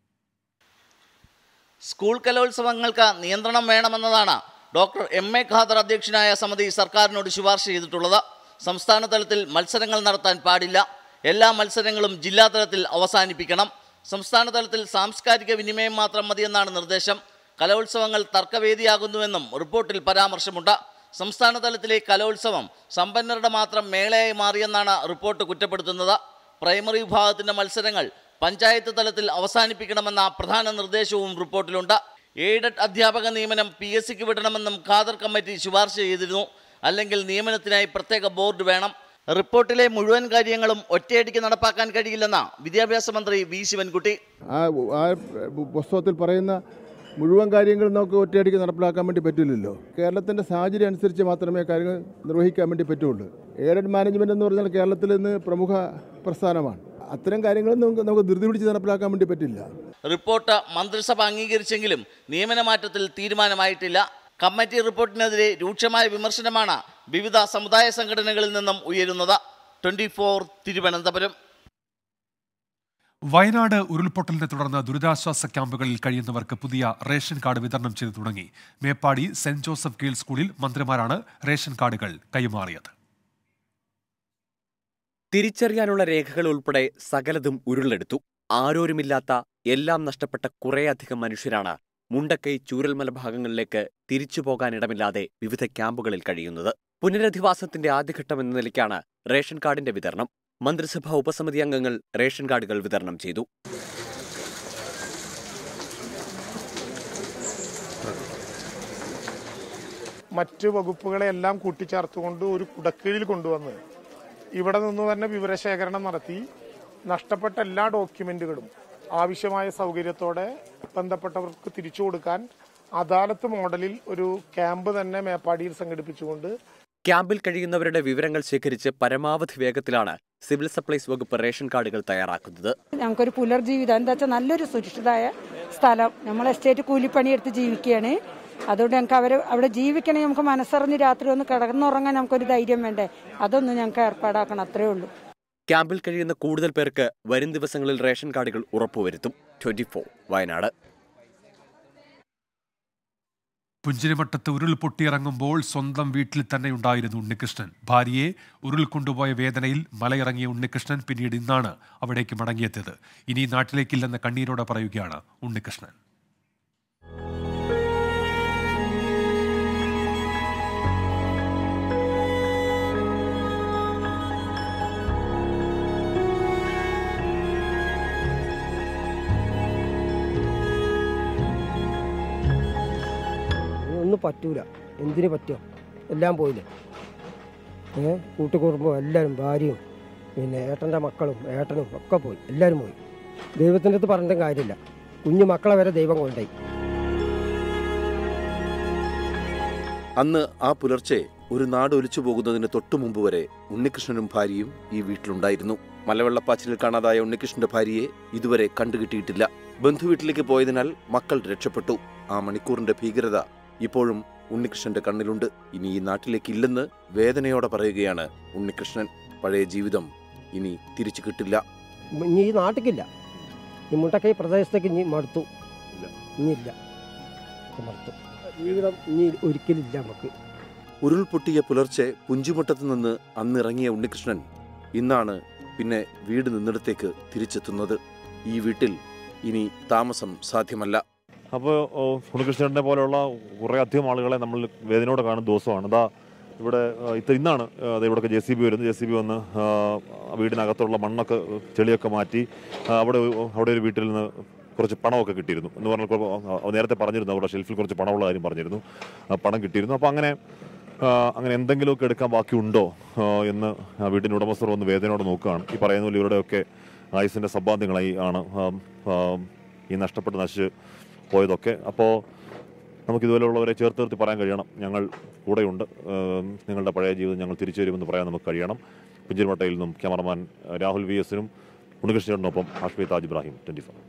സ്കൂൾ കലോത്സവങ്ങൾക്ക് നിയന്ത്രണം വേണമെന്നതാണ് ഡോക്ടർ എം എ ഖാദർ അധ്യക്ഷനായ സമിതി സർക്കാരിനോട് ശുപാർശ ചെയ്തിട്ടുള്ളത് സംസ്ഥാന തലത്തിൽ മത്സരങ്ങൾ നടത്താൻ പാടില്ല എല്ലാ മത്സരങ്ങളും ജില്ലാ തലത്തിൽ അവസാനിപ്പിക്കണം സംസ്ഥാന തലത്തിൽ സാംസ്കാരിക വിനിമയം മാത്രം മതിയെന്നാണ് നിർദ്ദേശം കലോത്സവങ്ങൾ തർക്കവേദിയാകുന്നുവെന്നും റിപ്പോർട്ടിൽ പരാമർശമുണ്ട് സംസ്ഥാന തലത്തിലെ കലോത്സവം സമ്പന്നരുടെ മാത്രം മേളയായി മാറിയെന്നാണ് റിപ്പോർട്ട് കുറ്റപ്പെടുത്തുന്നത് പ്രൈമറി വിഭാഗത്തിൻ്റെ മത്സരങ്ങൾ പഞ്ചായത്ത് തലത്തിൽ അവസാനിപ്പിക്കണമെന്ന പ്രധാന നിർദ്ദേശവും റിപ്പോർട്ടിലുണ്ട് എയ്ഡഡ് അധ്യാപക നിയമനം പി എസ് സിക്ക് വിടണമെന്നും ഖാദർ കമ്മിറ്റി ശുപാർശ ചെയ്തിരുന്നു അല്ലെങ്കിൽ നിയമനത്തിനായി പ്രത്യേക ബോർഡ് വേണം റിപ്പോർട്ടിലെ മുഴുവൻ കാര്യങ്ങളും ഒറ്റയടിക്ക് നടപ്പാക്കാൻ കഴിയില്ലെന്ന വിദ്യാഭ്യാസ മന്ത്രി വി ശിവൻകുട്ടി ആ ആ പുസ്തകത്തിൽ പറയുന്ന മുഴുവൻ കാര്യങ്ങളും നമുക്ക് ഒറ്റയടിക്ക് നടപ്പിലാക്കാൻ വേണ്ടി പറ്റില്ലല്ലോ കേരളത്തിൻ്റെ സാഹചര്യം അനുസരിച്ച് മാത്രമേ കാര്യങ്ങൾ നിർവഹിക്കാൻ വേണ്ടി പറ്റുള്ളൂ എയ്ഡഡ് മാനേജ്മെൻറ്റ് എന്ന് പറഞ്ഞാൽ കേരളത്തിൽ ഇന്ന് പ്രമുഖ പ്രസ്ഥാനമാണ് അത്തരം കാര്യങ്ങൾ നമുക്ക് നമുക്ക് ധൃതി പിടിച്ച് നടപ്പിലാക്കാൻ വേണ്ടി പറ്റില്ല റിപ്പോർട്ട് മന്ത്രിസഭ അംഗീകരിച്ചെങ്കിലും നിയമനമാറ്റത്തിൽ തീരുമാനമായിട്ടില്ല കമ്മിറ്റി റിപ്പോർട്ടിനെതിരെ രൂക്ഷമായ വിമർശനമാണ് വിവിധ സമുദായ സംഘടനകളിൽ നിന്നും ഉയരുന്നത് ട്വന്റി തിരുവനന്തപുരം വയനാട് ഉരുൾപൊട്ടലിനെ തുടർന്ന് ദുരിതാശ്വാസ ക്യാമ്പുകളിൽ കഴിയുന്നവർക്ക് പുതിയ റേഷൻ കാർഡ് വിതരണം ചെയ്തു തുടങ്ങി മേപ്പാടി സെന്റ് ജോസഫ് ഗേൾ സ്കൂളിൽ മന്ത്രിമാരാണ് റേഷൻ കാർഡുകൾ കൈമാറിയത് തിരിച്ചറിയാനുള്ള രേഖകൾ ഉൾപ്പെടെ സകലതും ഉരുളെടുത്തു ആരോരുമില്ലാത്ത എല്ലാം നഷ്ടപ്പെട്ട കുറേയധികം മനുഷ്യരാണ് മുണ്ടക്കൈ ചൂരൽമല ഭാഗങ്ങളിലേക്ക് തിരിച്ചു പോകാനിടമില്ലാതെ വിവിധ ക്യാമ്പുകളിൽ കഴിയുന്നത് പുനരധിവാസത്തിന്റെ ആദ്യഘട്ടം എന്ന നിലയ്ക്കാണ് റേഷൻ കാർഡിന്റെ വിതരണം മന്ത്രിസഭാ ഉപസമിതി അംഗങ്ങൾ റേഷൻ കാർഡുകൾ വിതരണം ചെയ്തു മറ്റ് വകുപ്പുകളെ എല്ലാം കൂട്ടിച്ചേർത്തുകൊണ്ട് ഒരു കുടക്കീഴിൽ കൊണ്ടുവന്ന് ഇവിടെ നിന്ന് തന്നെ വിവരശേഖരണം നടത്തി നഷ്ടപ്പെട്ട എല്ലാ ഡോക്യുമെന്റുകളും ആവശ്യമായ സൗകര്യത്തോടെ ബന്ധപ്പെട്ടവർക്ക് തിരിച്ചു കൊടുക്കാൻ അദാലത്ത് മോഡലിൽ ഒരു ക്യാമ്പ് തന്നെ മേപ്പാടിയിൽ സംഘടിപ്പിച്ചുകൊണ്ട് ക്യാമ്പിൽ കഴിയുന്നവരുടെ വിവരങ്ങൾ ശേഖരിച്ച് പരമാവധി വേഗത്തിലാണ് സിവിൽ സപ്ലൈസ് വകുപ്പ് റേഷൻ കാർഡുകൾ തയ്യാറാക്കുന്നത് ഞങ്ങൾക്കൊരു പുലർജീവിതം എന്താ വെച്ചാൽ നല്ലൊരു സുരക്ഷിതമായ സ്ഥലം നമ്മൾ എസ്റ്റേറ്റ് കൂലിപ്പണിയെടുത്ത് ജീവിക്കുകയാണ് അതുകൊണ്ട് ഞങ്ങൾക്ക് അവർ അവിടെ ജീവിക്കണമെങ്കിൽ നമുക്ക് മനസ്സറിഞ്ഞ് രാത്രി ഒന്ന് കിടന്നുറങ്ങാൻ നമുക്കൊരു ധൈര്യം വേണ്ടേ അതൊന്നും ഞങ്ങൾക്ക് ഏർപ്പാടാക്കണം അത്രേ ഉള്ളൂ ക്യാമ്പിൽ കഴിയുന്ന കൂടുതൽ പേർക്ക് വരും ദിവസങ്ങളിൽ റേഷൻ കാർഡുകൾ ഉറപ്പുവരുത്തും ട്വന്റി വയനാട് പുഞ്ചിരിമട്ടത്ത് ഉരുൾ പൊട്ടിയിറങ്ങുമ്പോൾ സ്വന്തം വീട്ടിൽ തന്നെ ഉണ്ടായിരുന്നു ഉണ്ണികൃഷ്ണൻ ഭാര്യയെ ഉരുൾ കൊണ്ടുപോയ വേദനയിൽ മലയിറങ്ങിയ ഉണ്ണികൃഷ്ണൻ പിന്നീട് ഇന്നാണ് അവിടേക്ക് മടങ്ങിയെത്തിയത് ഇനി നാട്ടിലേക്കില്ലെന്ന കണ്ണീരോടെ പറയുകയാണ് ഉണ്ണികൃഷ്ണൻ ഒന്നും പറ്റൂല എന്തിനു പറ്റുമോ എല്ലാം പോയില്ലേ ഏ കൂട്ടുകുടുംബം എല്ലാവരും ഭാര്യയും പിന്നെ ഏട്ടൻ്റെ മക്കളും ഏട്ടനും ഒക്കെ പോയി എല്ലാവരും പോയി ദൈവത്തിൻ്റെ അടുത്ത് പറഞ്ഞിട്ടും കാര്യമില്ല കുഞ്ഞു മക്കളെ വരെ ദൈവം കൊണ്ടുപോയി അന്ന് ആ പുലർച്ചെ ഒരു നാട് ഒലിച്ചു പോകുന്നതിന് തൊട്ടു മുമ്പ് വരെ ഉണ്ണികൃഷ്ണനും ഭാര്യയും ഈ വീട്ടിലുണ്ടായിരുന്നു മലവെള്ളപ്പാച്ചിലിൽ കാണാതായ ഉണ്ണികൃഷ്ണന്റെ ഭാര്യയെ ഇതുവരെ കണ്ടുകിട്ടിയിട്ടില്ല ബന്ധുവീട്ടിലേക്ക് പോയതിനാൽ മക്കൾ രക്ഷപ്പെട്ടു ആ മണിക്കൂറിന്റെ ഭീകരത ഇപ്പോഴും ഉണ്ണികൃഷ്ണന്റെ കണ്ണിലുണ്ട് ഇനി ഈ നാട്ടിലേക്ക് ഇല്ലെന്ന് വേദനയോടെ പറയുകയാണ് ഉണ്ണികൃഷ്ണൻ പഴയ ജീവിതം ഇനി തിരിച്ചു കിട്ടില്ല ഇനി ഈ നാട്ടിക്കില്ല ഈ മുണ്ടക്കൈ പ്രദേശത്തേക്ക് ഇനി മടുത്തു ഇനിയില്ല മടുത്തു ജീവിതം ഇനി ഒരിക്കലില്ല നമുക്ക് ഉരുൾപൊട്ടിയ പുലർച്ചെ പുഞ്ചിമുട്ടത്ത് നിന്ന് അന്നിറങ്ങിയ ഉണ്ണികൃഷ്ണൻ ഇന്നാണ് പിന്നെ വീട് നിന്നിടത്തേക്ക് തിരിച്ചെത്തുന്നത് ഈ വീട്ടിൽ ഇനി താമസം സാധ്യമല്ല അപ്പോൾ ഉണ്ണികൃഷ്ണനെ പോലെയുള്ള കുറേ അധികം ആളുകളെ നമ്മൾ വേദനയോടെ കാണുന്ന ദിവസമാണ് ഇതാ ഇവിടെ ആ, ഇത്ത ഇന്നാണ് ആ, ദേ ഇവിടെയൊക്കെ ജെ സി ബി വരുന്നത് ജെ സി ബി വന്ന് ആ, വീടിനകത്തുള്ള മണ്ണൊക്കെ ചെളിയൊക്കെ മാറ്റി ആ, അവിടെ ഒരു- അവിടെ ഒരു വീട്ടിൽ നിന്ന് കുറച്ച് പണമൊക്കെ കിട്ടിയിരുന്നു എന്ന് പറഞ്ഞാൽ കുഴപ്പം, ആ, ആ, നേരത്തെ പറഞ്ഞിരുന്നു അവിടെ ഷെൽഫിൽ കുറച്ച് പണമുള്ള കാര്യം പറഞ്ഞിരുന്നു ആ, പണം കിട്ടിയിരുന്നു അപ്പോൾ അങ്ങനെ ആ, അങ്ങനെ എന്തെങ്കിലുമൊക്കെ എടുക്കാൻ ബാക്കിയുണ്ടോ ആ, എന്ന് ആ വീടിൻ്റെ ഉടമസ്ഥർ വന്ന് വേദനയോടെ നോക്കുകയാണ് ഈ പറയുന്ന പോലെ ഇവരുടെയൊക്കെ ആയുസിൻ്റെ സമ്പാദ്യങ്ങളായി ആണ് ആ, ആ, ഈ നഷ്ടപ്പെട്ട് നശിച്ച് പോയതൊക്കെ അപ്പോൾ നമുക്ക് ഇതുപോലെയുള്ളവരെ ചേർത്ത് നിർത്തി പറയാൻ കഴിയണം ഞങ്ങൾ കൂടെയുണ്ട് ഏം, നിങ്ങളുടെ പഴയ ജീവിതം ഞങ്ങൾ തിരിച്ചു വരുമെന്ന് പറയാൻ നമുക്ക് കഴിയണം പുഞ്ചിരിമട്ടയിൽ നിന്നും ക്യാമറമാൻ രാഹുൽ വി എസിനും ഉണ്ണികൃഷ്ണനൊപ്പം ഹാഷ്മി താജ് ഇബ്രാഹിം ട്വൻറ്റി ഫോർ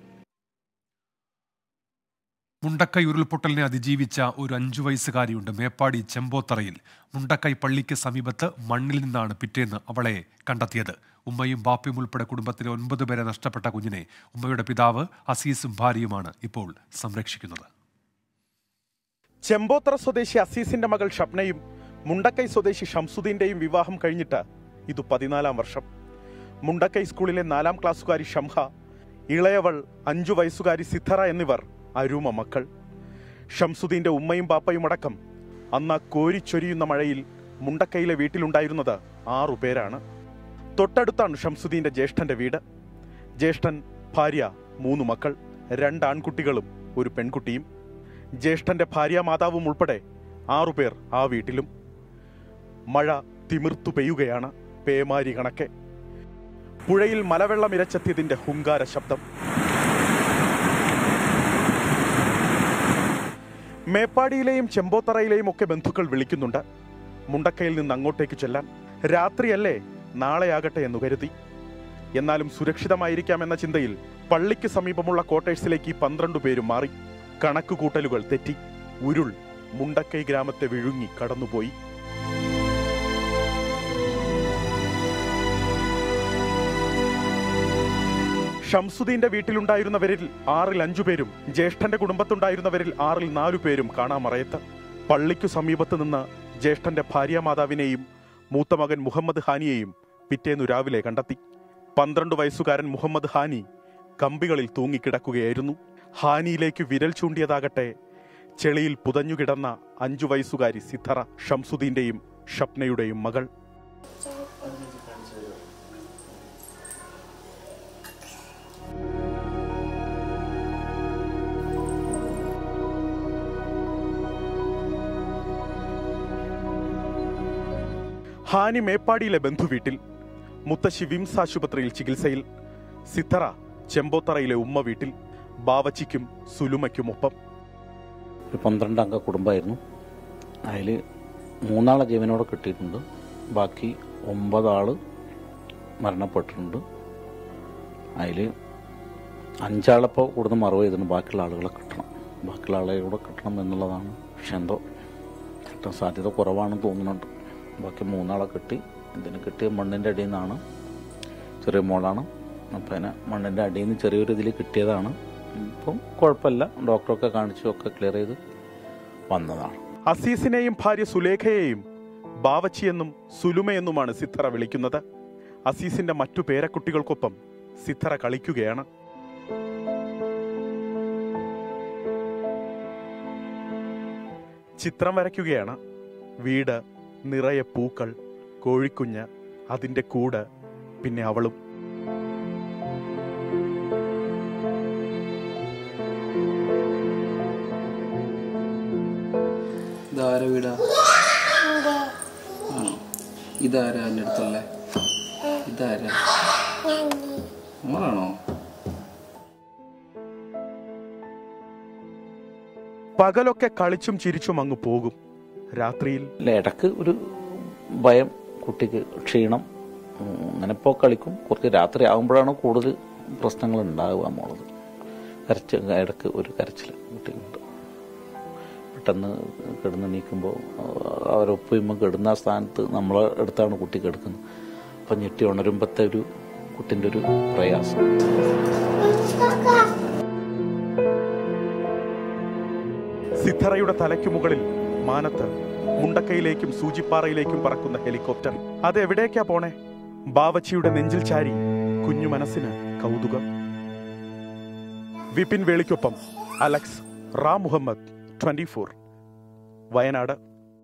മുണ്ടക്കൈ ഉരുൾപൊട്ടലിനെ അതിജീവിച്ച ഒരു അഞ്ചു വയസ്സുകാരിയുണ്ട് മേപ്പാടി ചെമ്പോത്തറയിൽ മുണ്ടക്കൈ പള്ളിക്ക് സമീപത്ത് മണ്ണിൽ നിന്നാണ് പിറ്റേന്ന് അവളെ കണ്ടെത്തിയത് ഉമ്മയും ബാപ്പയും ഉൾപ്പെടെ കുടുംബത്തിലെ ഒൻപത് പേരെ നഷ്ടപ്പെട്ട കുഞ്ഞിനെ ഉമ്മയുടെ പിതാവ് അസീസും ഭാര്യയുമാണ് ഇപ്പോൾ സംരക്ഷിക്കുന്നത് ചെമ്പോത്തറ സ്വദേശി അസീസിന്റെ മകൾ ഷപ്നയും മുണ്ടക്കൈ സ്വദേശി ഷംസുദ്ദീന്റെയും വിവാഹം കഴിഞ്ഞിട്ട് ഇത് പതിനാലാം വർഷം മുണ്ടക്കൈ സ്കൂളിലെ നാലാം ക്ലാസ്സുകാരി ഷംഹ ഇളയവൾ അഞ്ചു വയസ്സുകാരി സിദ്ധറ എന്നിവർ അരൂമ മക്കൾ ഷംസുദ്ദീന്റെ ഉമ്മയും പാപ്പയും അടക്കം അന്ന് കോരിച്ചൊരിയുന്ന മഴയിൽ മുണ്ടക്കൈയിലെ വീട്ടിലുണ്ടായിരുന്നത് ആറു പേരാണ് തൊട്ടടുത്താണ് ഷംസുദ്ദീന്റെ ജ്യേഷ്ഠന്റെ വീട് ജ്യേഷ്ഠൻ ഭാര്യ മൂന്ന് മക്കൾ രണ്ട് ആൺകുട്ടികളും ഒരു പെൺകുട്ടിയും ജ്യേഷ്ഠന്റെ ഭാര്യ മാതാവും ഉൾപ്പെടെ ആറുപേർ ആ വീട്ടിലും മഴ തിമിർത്തു പെയ്യുകയാണ് പേമാരി കണക്കെ പുഴയിൽ മലവെള്ളം ഇരച്ചെത്തിയതിന്റെ ഹുങ്കാര ശബ്ദം മേപ്പാടിയിലെയും ചെമ്പോത്തറയിലെയും ഒക്കെ ബന്ധുക്കൾ വിളിക്കുന്നുണ്ട് മുണ്ടക്കയിൽ നിന്ന് അങ്ങോട്ടേക്ക് ചെല്ലാൻ രാത്രിയല്ലേ നാളെയാകട്ടെ എന്ന് കരുതി എന്നാലും സുരക്ഷിതമായിരിക്കാമെന്ന ചിന്തയിൽ പള്ളിക്ക് സമീപമുള്ള ക്വാർട്ടേഴ്സിലേക്ക് ഈ പന്ത്രണ്ട് പേരും മാറി കണക്കുകൂട്ടലുകൾ തെറ്റി ഉരുൾ മുണ്ടക്കൈ ഗ്രാമത്തെ വിഴുങ്ങി കടന്നുപോയി ഷംസുദ്ദീന്റെ വീട്ടിലുണ്ടായിരുന്നവരിൽ ആറിൽ അഞ്ചുപേരും ജ്യേഷ്ഠന്റെ കുടുംബത്തുണ്ടായിരുന്നവരിൽ ആറിൽ നാലുപേരും കാണാമറയത്ത് പള്ളിക്കു സമീപത്ത് നിന്ന് ജ്യേഷ്ഠന്റെ ഭാര്യാമാതാവിനെയും മൂത്ത മകൻ മുഹമ്മദ് ഹാനിയെയും പിറ്റേന്നു രാവിലെ കണ്ടെത്തി പന്ത്രണ്ട് വയസ്സുകാരൻ മുഹമ്മദ് ഹാനി കമ്പികളിൽ തൂങ്ങിക്കിടക്കുകയായിരുന്നു ഹാനിയിലേക്ക് വിരൽ ചൂണ്ടിയതാകട്ടെ ചെളിയിൽ പുതഞ്ഞുകിടന്ന അഞ്ചു വയസ്സുകാരി സിദ്ധറ ഷംസുദ്ദീന്റെയും ഷപ്നയുടെയും മകൾ ഹാനി മേപ്പാടിയിലെ ബന്ധുവീട്ടിൽ മുത്തശ്ശി വിംസ് ആശുപത്രിയിൽ ചികിത്സയിൽ സിത്തറ ചെമ്പോത്തറയിലെ ഉമ്മ വീട്ടിൽ ബാവച്ചിക്കും സുലുമയ്ക്കുമൊപ്പം ഒരു പന്ത്രണ്ട് അംഗ കുടുംബമായിരുന്നു അതിൽ മൂന്നാളെ ജീവനോടെ കിട്ടിയിട്ടുണ്ട് ബാക്കി ഒമ്പതാൾ മരണപ്പെട്ടിട്ടുണ്ട് അതിൽ അഞ്ചാളപ്പോൾ കൂടുതൽ മറവ് ചെയ്തിട്ടുണ്ട് ബാക്കിയുള്ള ആളുകളെ കിട്ടണം ബാക്കിയുള്ള ആളെ കൂടെ കിട്ടണം എന്നുള്ളതാണ് പക്ഷെ എന്തോ കിട്ടാൻ സാധ്യത കുറവാണെന്ന് തോന്നുന്നുണ്ട് ബാക്കി മൂന്നാളെ കിട്ടി ഇതിന് കിട്ടിയ മണ്ണിൻ്റെ അടിയിൽ നിന്നാണ് ചെറിയ മോളാണ് അപ്പം അതിനെ മണ്ണിൻ്റെ അടിയിൽ നിന്ന് ചെറിയൊരു ഇതിൽ കിട്ടിയതാണ് ഇപ്പം കുഴപ്പമില്ല ഡോക്ടറൊക്കെ കാണിച്ചു ഒക്കെ ക്ലിയർ ചെയ്ത് വന്നതാണ് അസീസിനെയും ഭാര്യ സുലേഖയെയും ബാവച്ചി എന്നും സുലുമയെന്നുമാണ് സിത്തറ വിളിക്കുന്നത് അസീസിന്റെ മറ്റു പേരക്കുട്ടികൾക്കൊപ്പം സിത്തറ കളിക്കുകയാണ് ചിത്രം വരയ്ക്കുകയാണ് വീട് നിറയെ പൂക്കൾ കോഴിക്കുഞ്ഞ് അതിന്റെ കൂട് പിന്നെ അവളും ഇതാര വീടാ ആണോ ഇതാരാ എൻ്റെ അടുത്തുള്ളേ ഇതാരാ മോളാണോ പകലൊക്കെ കളിച്ചും ചിരിച്ചും അങ്ങ് പോകും രാത്രിയിൽ അല്ല ഇടക്ക് ഒരു ഭയം കുട്ടിക്ക് ക്ഷീണം ഉം, അങ്ങനെ ഇപ്പോൾ കളിക്കും കുറച്ച് രാത്രി ആകുമ്പോഴാണ് കൂടുതൽ പ്രശ്നങ്ങൾ ഉണ്ടാവുക മോളത് കരച്ച് ഇടക്ക് ഒരു കരച്ചിൽ കുട്ടിക്കുണ്ട് പെട്ടെന്ന് കിടന്ന് നീക്കുമ്പോൾ അവരൊപ്പം കിടന്ന ആ സ്ഥാനത്ത് നമ്മളെ അടുത്താണ് കുട്ടി കിടക്കുന്നത് അപ്പം ഞെട്ടി ഉണരുമ്പത്തെ ഒരു കുട്ടിൻ്റെ ഒരു പ്രയാസം സിദ്ധറയുടെ തലയ്ക്ക് മുകളിൽ മാനത്ത് മുണ്ടക്കയിലേക്കും സൂചിപ്പാറയിലേക്കും പറക്കുന്ന ഹെലികോപ്റ്റർ അത് എവിടേക്കാ പോണേ ബാവച്ചിയുടെ നെഞ്ചിൽ ചാരി കുഞ്ഞു മനസ്സിന് കൗതുകം വിപിൻ വേളിക്കൊപ്പം അലക്സ് റാം മുഹമ്മദ് ട്വന്റി ഫോർ വയനാട്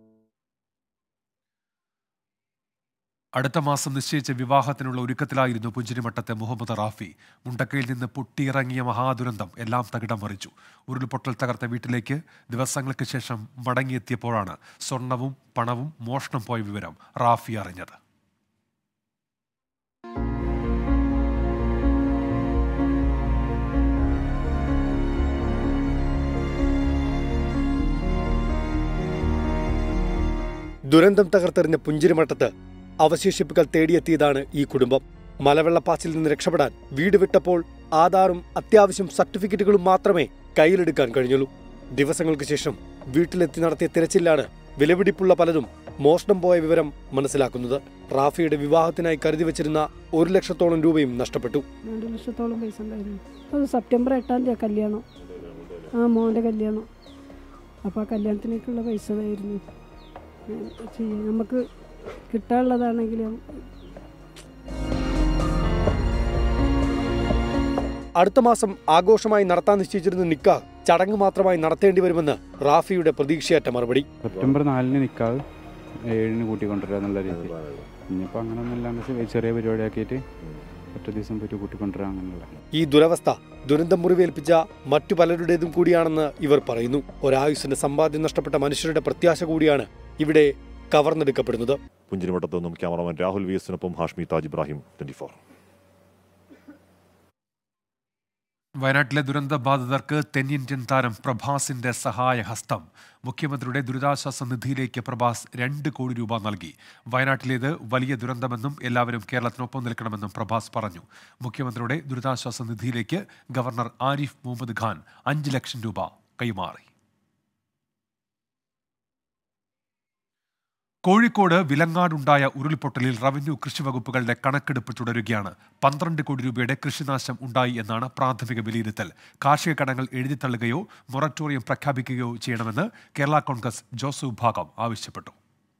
അടുത്ത മാസം നിശ്ചയിച്ച വിവാഹത്തിനുള്ള ഒരുക്കത്തിലായിരുന്നു പുഞ്ചിരിമട്ടത്തെ മുഹമ്മദ് റാഫി മുണ്ടക്കയിൽ നിന്ന് പൊട്ടിയിറങ്ങിയ മഹാദുരന്തം എല്ലാം തകിടം മറിച്ചു ഉരുൾപൊട്ടൽ തകർത്ത വീട്ടിലേക്ക് ദിവസങ്ങൾക്ക് ശേഷം മടങ്ങിയെത്തിയപ്പോഴാണ് സ്വർണവും പണവും മോഷണം പോയ വിവരം റാഫി അറിഞ്ഞത് ദുരന്തം തകർത്തെറിഞ്ഞ പുഞ്ചിരിമട്ടത്ത് അവശേഷിപ്പുകൾ തേടിയെത്തിയതാണ് ഈ കുടുംബം മലവെള്ളപ്പാച്ചിൽ നിന്ന് രക്ഷപ്പെടാൻ വീട് വിട്ടപ്പോൾ ആധാറും അത്യാവശ്യം സർട്ടിഫിക്കറ്റുകളും മാത്രമേ കയ്യിലെടുക്കാൻ കഴിഞ്ഞുള്ളൂ ദിവസങ്ങൾക്ക് ശേഷം വീട്ടിലെത്തി നടത്തിയ തിരച്ചിലാണ് വിലപിടിപ്പുള്ള പലതും മോഷണം പോയ വിവരം മനസ്സിലാക്കുന്നത് റാഫിയുടെ വിവാഹത്തിനായി കരുതി വെച്ചിരുന്ന ഒരു ലക്ഷത്തോളം രൂപയും നഷ്ടപ്പെട്ടു രണ്ട് ലക്ഷത്തോളം പൈസ ഉണ്ടായിരുന്നു അത് സെപ്റ്റംബർ എട്ടാം തീയതി കല്യാണം ആ മോൻ്റെ കല്യാണം അപ്പോൾ ആ കല്യാണത്തിനേക്കുള്ള പൈസ ആയിരുന്നു ചെയ്യാം നമുക്ക് കിട്ടാനുള്ളതാണെങ്കിലും അടുത്ത മാസം ആഘോഷമായി നടത്താൻ നിശ്ചയിച്ചിരുന്ന നിക്കാഹ് ചടങ്ങ് മാത്രമായി നടത്തേണ്ടി വരുമെന്ന് റാഫിയുടെ പ്രതീക്ഷയറ്റ മറുപടി സെപ്റ്റംബർ നാലിന് നിൽക്കാതെ ഏഴിന് കൂട്ടിക്കൊണ്ടുവരിക എന്നുള്ള രീതി ഇനിയിപ്പോൾ അങ്ങനെ ഒന്നുമില്ലാണ്ട് ചെറിയ പരിപാടിയാക്കിയിട്ട് ഒറ്റ ദിവസം പോയിട്ട് കൂട്ടിക്കൊണ്ടുവരാം അങ്ങനെയുള്ള ഈ ദുരവസ്ഥ ദുരന്തം മുറിവേൽപ്പിച്ച മറ്റു പലരുടേതും കൂടിയാണെന്ന് ഇവർ പറയുന്നു ഒരായുസിന്റെ സമ്പാദ്യം നഷ്ടപ്പെട്ട മനുഷ്യരുടെ പ്രത്യാശ കൂടിയാണ് ഇവിടെ കവർന്നെടുക്കപ്പെടുന്നത് പുഞ്ചിരിമട്ടത്തു നിന്നും ക്യാമറമാൻ രാഹുൽ വി എസിനൊപ്പം ഹാഷ്മി താജ് ഇബ്രാഹിം ട്വന്റി ഫോർ വയനാട്ടിലെ ദുരന്ത ബാധിതർക്ക് തെന്നിന്ത്യൻ താരം പ്രഭാസിന്റെ സഹായഹസ്തം മുഖ്യമന്ത്രിയുടെ ദുരിതാശ്വാസ നിധിയിലേക്ക് പ്രഭാസ് രണ്ട് കോടി രൂപ നൽകി വയനാട്ടിലേത് വലിയ ദുരന്തമെന്നും എല്ലാവരും കേരളത്തിനൊപ്പം നിൽക്കണമെന്നും പ്രഭാസ് പറഞ്ഞു മുഖ്യമന്ത്രിയുടെ ദുരിതാശ്വാസ നിധിയിലേക്ക് ഗവർണർ ആരിഫ് മുഹമ്മദ് ഖാൻ അഞ്ച് ലക്ഷം രൂപ കൈമാറി കോഴിക്കോട് വിലങ്ങാടുണ്ടായ ഉരുൾപൊട്ടലിൽ റവന്യൂ കൃഷി വകുപ്പുകളുടെ കണക്കെടുപ്പ് തുടരുകയാണ് പന്ത്രണ്ട് കോടി രൂപയുടെ കൃഷിനാശം ഉണ്ടായി എന്നാണ് പ്രാഥമിക വിലയിരുത്തൽ കാർഷിക കടങ്ങൾ എഴുതിത്തള്ളുകയോ മൊറട്ടോറിയം പ്രഖ്യാപിക്കുകയോ ചെയ്യണമെന്ന് കേരള കോൺഗ്രസ് ജോസഫ് വിഭാഗം ആവശ്യപ്പെട്ടു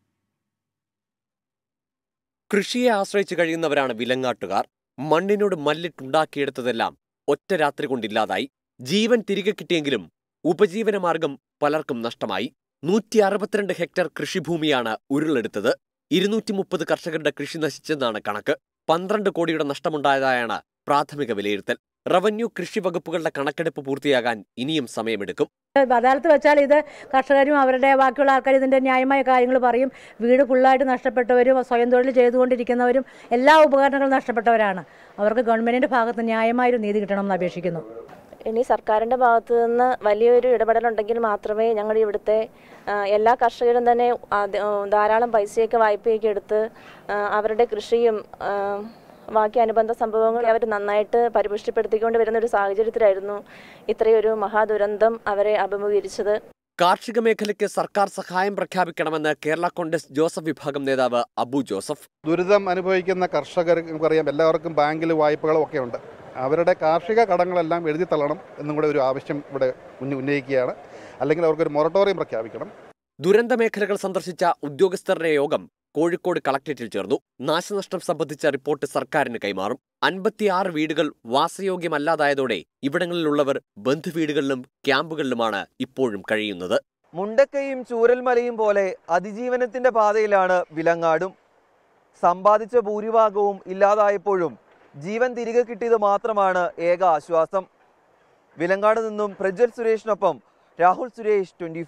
കൃഷിയെ ആശ്രയിച്ച് കഴിയുന്നവരാണ് വിലങ്ങാട്ടുകാർ മണ്ണിനോട് മല്ലിട്ടുണ്ടാക്കിയെടുത്തതെല്ലാം ഒറ്റ രാത്രി കൊണ്ടില്ലാതായി ജീവൻ തിരികെ കിട്ടിയെങ്കിലും ഉപജീവനമാർഗം പലർക്കും നഷ്ടമായി നൂറ്റി അറുപത്തിരണ്ട് ഹെക്ടർ കൃഷിഭൂമിയാണ് ഉരുളെടുത്തത് ഇരുന്നൂറ്റി മുപ്പത് കർഷകരുടെ കൃഷി നശിച്ചെന്നാണ് കണക്ക് പന്ത്രണ്ട് കോടിയുടെ നഷ്ടമുണ്ടായതായാണ് പ്രാഥമിക വിലയിരുത്തൽ റവന്യൂ കൃഷി വകുപ്പുകളുടെ കണക്കെടുപ്പ് പൂർത്തിയാകാൻ ഇനിയും സമയമെടുക്കും അദാലത്ത് വെച്ചാൽ ഇത് കർഷകരും അവരുടെ ബാക്കിയുള്ള ആൾക്കാർ ഇതിൻ്റെ ന്യായമായ കാര്യങ്ങൾ പറയും വീട് ഫുള്ളായിട്ട് നഷ്ടപ്പെട്ടവരും സ്വയം തൊഴിൽ ചെയ്തുകൊണ്ടിരിക്കുന്നവരും എല്ലാ ഉപകരണങ്ങളും നഷ്ടപ്പെട്ടവരാണ് അവർക്ക് ഗവൺമെൻറ്റിൻ്റെ ഭാഗത്ത് ന്യായമായൊരു നീതി കിട്ടണമെന്ന് അപേക്ഷിക്കുന്നു ഇനി സർക്കാരിൻ്റെ ഭാഗത്തു നിന്ന് വലിയൊരു ഇടപെടലുണ്ടെങ്കിൽ മാത്രമേ ഞങ്ങൾ ഇവിടുത്തെ ആ, എല്ലാ കർഷകരും തന്നെ അത്, ആ, ധാരാളം പൈസയൊക്കെ വായ്പയൊക്കെ എടുത്ത് ആ, അവരുടെ കൃഷിയും ആ, ബാക്കി അനുബന്ധ സംഭവങ്ങൾ അവർ നന്നായിട്ട് പരിപുഷ്ടിപ്പെടുത്തിക്കൊണ്ട് വരുന്ന ഒരു സാഹചര്യത്തിലായിരുന്നു ഇത്രയൊരു മഹാദുരന്തം അവരെ അഭിമുഖീകരിച്ചത് കാർഷിക മേഖലയ്ക്ക് സർക്കാർ സഹായം പ്രഖ്യാപിക്കണമെന്ന് കേരള കോൺഗ്രസ് ജോസഫ് വിഭാഗം നേതാവ് അബു ജോസഫ് ദുരിതം അനുഭവിക്കുന്ന കർഷകർക്ക് നമുക്കറിയാം എല്ലാവർക്കും ബാങ്കിൽ വായ്പകളും ഒക്കെ ഉണ്ട് അവരുടെ കാർഷിക കടങ്ങളെല്ലാം എഴുതി തള്ളണം എന്നും കൂടെ ഒരു ആവശ്യം ഇവിടെ ഉന്ന- ഉന്നയിക്കുകയാണ് അല്ലെങ്കിൽ അവർക്കൊരു മൊറട്ടോറിയം പ്രഖ്യാപിക്കണം ദുരന്ത മേഖലകൾ സന്ദർശിച്ച ഉദ്യോഗസ്ഥരുടെ യോഗം കോഴിക്കോട് കളക്ടറേറ്റിൽ ചേർന്നു നാശനഷ്ടം സംബന്ധിച്ച റിപ്പോർട്ട് സർക്കാരിന് കൈമാറും അൻപത്തിയാറ് വീടുകൾ വാസയോഗ്യമല്ലാതായതോടെ ഇവിടങ്ങളിലുള്ളവർ ബന്ധുവീടുകളിലും ക്യാമ്പുകളിലുമാണ് ഇപ്പോഴും കഴിയുന്നത് മുണ്ടക്കയും ചൂരൽമലയും പോലെ അതിജീവനത്തിന്റെ പാതയിലാണ് വിലങ്ങാടും സമ്പാദിച്ച ഭൂരിഭാഗവും ഇല്ലാതായപ്പോഴും ജീവൻ തിരികെ കിട്ടിയത് മാത്രമാണ് ഏക ആശ്വാസം വിലങ്ങാട് നിന്നും പ്രജ്വൽ സുരേഷിനൊപ്പം രാഹുൽ സുരേഷ് ട്വന്റി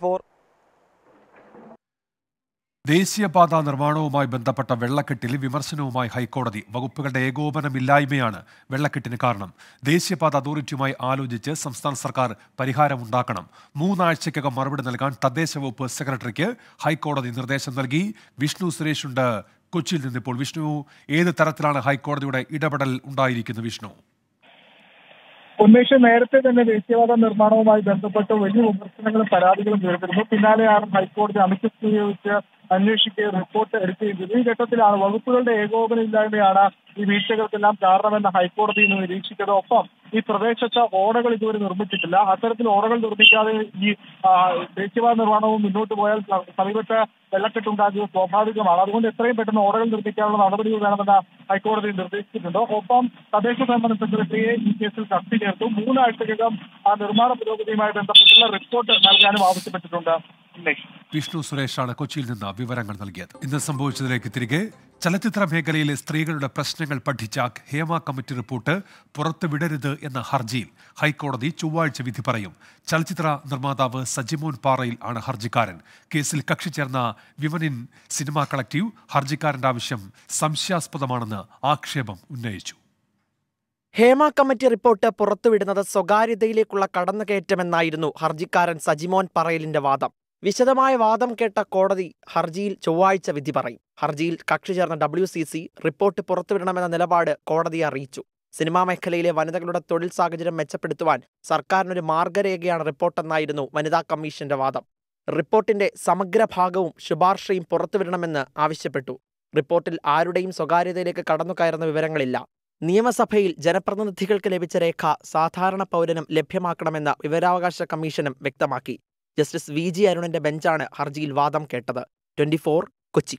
ദേശീയപാത നിർമ്മാണവുമായി ബന്ധപ്പെട്ട വെള്ളക്കെട്ടിൽ വിമർശനവുമായി ഹൈക്കോടതി വകുപ്പുകളുടെ ഏകോപനമില്ലായ്മയാണ് വെള്ളക്കെട്ടിന് കാരണം ദേശീയപാത അതോറിറ്റിയുമായി ആലോചിച്ച് സംസ്ഥാന സർക്കാർ പരിഹാരമുണ്ടാക്കണം മൂന്നാഴ്ചയ്ക്കകം മറുപടി നൽകാൻ തദ്ദേശ വകുപ്പ് സെക്രട്ടറിക്ക് ഹൈക്കോടതി നിർദ്ദേശം നൽകി വിഷ്ണു സുരേഷുണ്ട് കൊച്ചിയിൽ നിന്നിപ്പോൾ വിഷ്ണു ഏത് തരത്തിലാണ് ഹൈക്കോടതിയുടെ ഇടപെടൽ ഉണ്ടായിരിക്കുന്നത് വിഷ്ണു ഉന്മേഷ് നേരത്തെ തന്നെ ദേശീയപാത നിർമ്മാണവുമായി ബന്ധപ്പെട്ട് വലിയ വിമർശനങ്ങളും പരാതികളും ഉയർന്നിരുന്നു പിന്നാലെയാണ് ഹൈക്കോടതി അമിക്കസ് നിയോഗിച്ച് അന്വേഷിക്കുകയും റിപ്പോർട്ട് എടുക്കുകയും ചെയ്തത് ഈ ഘട്ടത്തിലാണ് വകുപ്പുകളുടെ ഏകോപനമില്ലായ്മയാണ് ഈ വീഴ്ചകൾക്കെല്ലാം കാരണമെന്ന് ഹൈക്കോടതി ഇന്ന് നിരീക്ഷിച്ചത് ഒപ്പം ഈ പ്രദേശത്ത് ഓടകൾ ഇതുവരെ നിർമ്മിച്ചിട്ടില്ല അത്തരത്തിൽ ഓടകൾ നിർമ്മിക്കാതെ ഈ ആ, ദേശീയപാത നിർമ്മാണവും മുന്നോട്ട് പോയാൽ സ- സമീപത്ത് വെള്ളക്കെട്ടുണ്ടാകുക സ്വാഭാവികമാണ് അതുകൊണ്ട് എത്രയും പെട്ടെന്ന് ഓടകൾ നിർമ്മിക്കാനുള്ള നടപടികൾ വേണമെന്ന് ഹൈക്കോടതി നിർദ്ദേശിച്ചിട്ടുണ്ട് ഒപ്പം തദ്ദേശ സ്വയംഭരണ സെക്രട്ടറിയെ ഈ കേസിൽ കത്തി ചേർത്തു മൂന്നാഴ്ചക്കകം ആ നിർമ്മാണ പുരോഗതിയുമായി ബന്ധപ്പെട്ടുള്ള റിപ്പോർട്ട് നൽകാനും ആവശ്യപ്പെട്ടിട്ടുണ്ട് ഉന്മേഷ് വിഷ്ണു സുരേഷാണ് കൊച്ചിയിൽ നിന്ന് വിവരങ്ങൾ നൽകിയത് ഇന്ന് സംഭവിച്ചതിലേക്ക് തിരികെ ചലച്ചിത്ര മേഖലയിലെ സ്ത്രീകളുടെ പ്രശ്നങ്ങൾ പഠിച്ച ഹേമ കമ്മിറ്റി റിപ്പോർട്ട് പുറത്തുവിടരുത് എന്ന ഹർജിയിൽ ഹൈക്കോടതി ചൊവ്വാഴ്ച വിധി പറയും ചലച്ചിത്ര നിർമ്മാതാവ് സജിമോൻ പാറയിൽ ആണ് ഹർജിക്കാരൻ കേസിൽ കക്ഷി ചേർന്ന വിമനിൻ സിനിമ കളക്റ്റീവ് ഹർജിക്കാരന്റെ ആവശ്യം സംശയാസ്പദമാണെന്ന് ആക്ഷേപം ഉന്നയിച്ചു ഹേമ കമ്മിറ്റി റിപ്പോർട്ട് പുറത്തുവിടുന്നത് സ്വകാര്യതയിലേക്കുള്ള കടന്നുകയറ്റമെന്നായിരുന്നു ഹർജിക്കാരൻ സജിമോൻ പറയലിന്റെ വാദം വിശദമായ വാദം കേട്ട കോടതി ഹർജിയിൽ ചൊവ്വാഴ്ച വിധി പറയും ഹർജിയിൽ കക്ഷി ചേർന്ന ഡബ്ല്യു സി സി റിപ്പോർട്ട് പുറത്തുവിടണമെന്ന നിലപാട് കോടതിയെ അറിയിച്ചു സിനിമാ മേഖലയിലെ വനിതകളുടെ തൊഴിൽ സാഹചര്യം മെച്ചപ്പെടുത്തുവാൻ സർക്കാരിനൊരു മാർഗരേഖയാണ് റിപ്പോർട്ടെന്നായിരുന്നു വനിതാ കമ്മീഷന്റെ വാദം റിപ്പോർട്ടിന്റെ സമഗ്ര ഭാഗവും ശുപാർശയും പുറത്തുവിടണമെന്ന് ആവശ്യപ്പെട്ടു റിപ്പോർട്ടിൽ ആരുടെയും സ്വകാര്യതയിലേക്ക് കടന്നുകയറുന്ന വിവരങ്ങളില്ല നിയമസഭയിൽ ജനപ്രതിനിധികൾക്ക് ലഭിച്ച രേഖ സാധാരണ പൗരനും ലഭ്യമാക്കണമെന്ന് വിവരാവകാശ കമ്മീഷനും വ്യക്തമാക്കി ജസ്റ്റിസ് വി ജി അരുണിന്റെ ബെഞ്ചാണ് ഹർജിയിൽ വാദം കേട്ടത് ട്വന്റി കൊച്ചി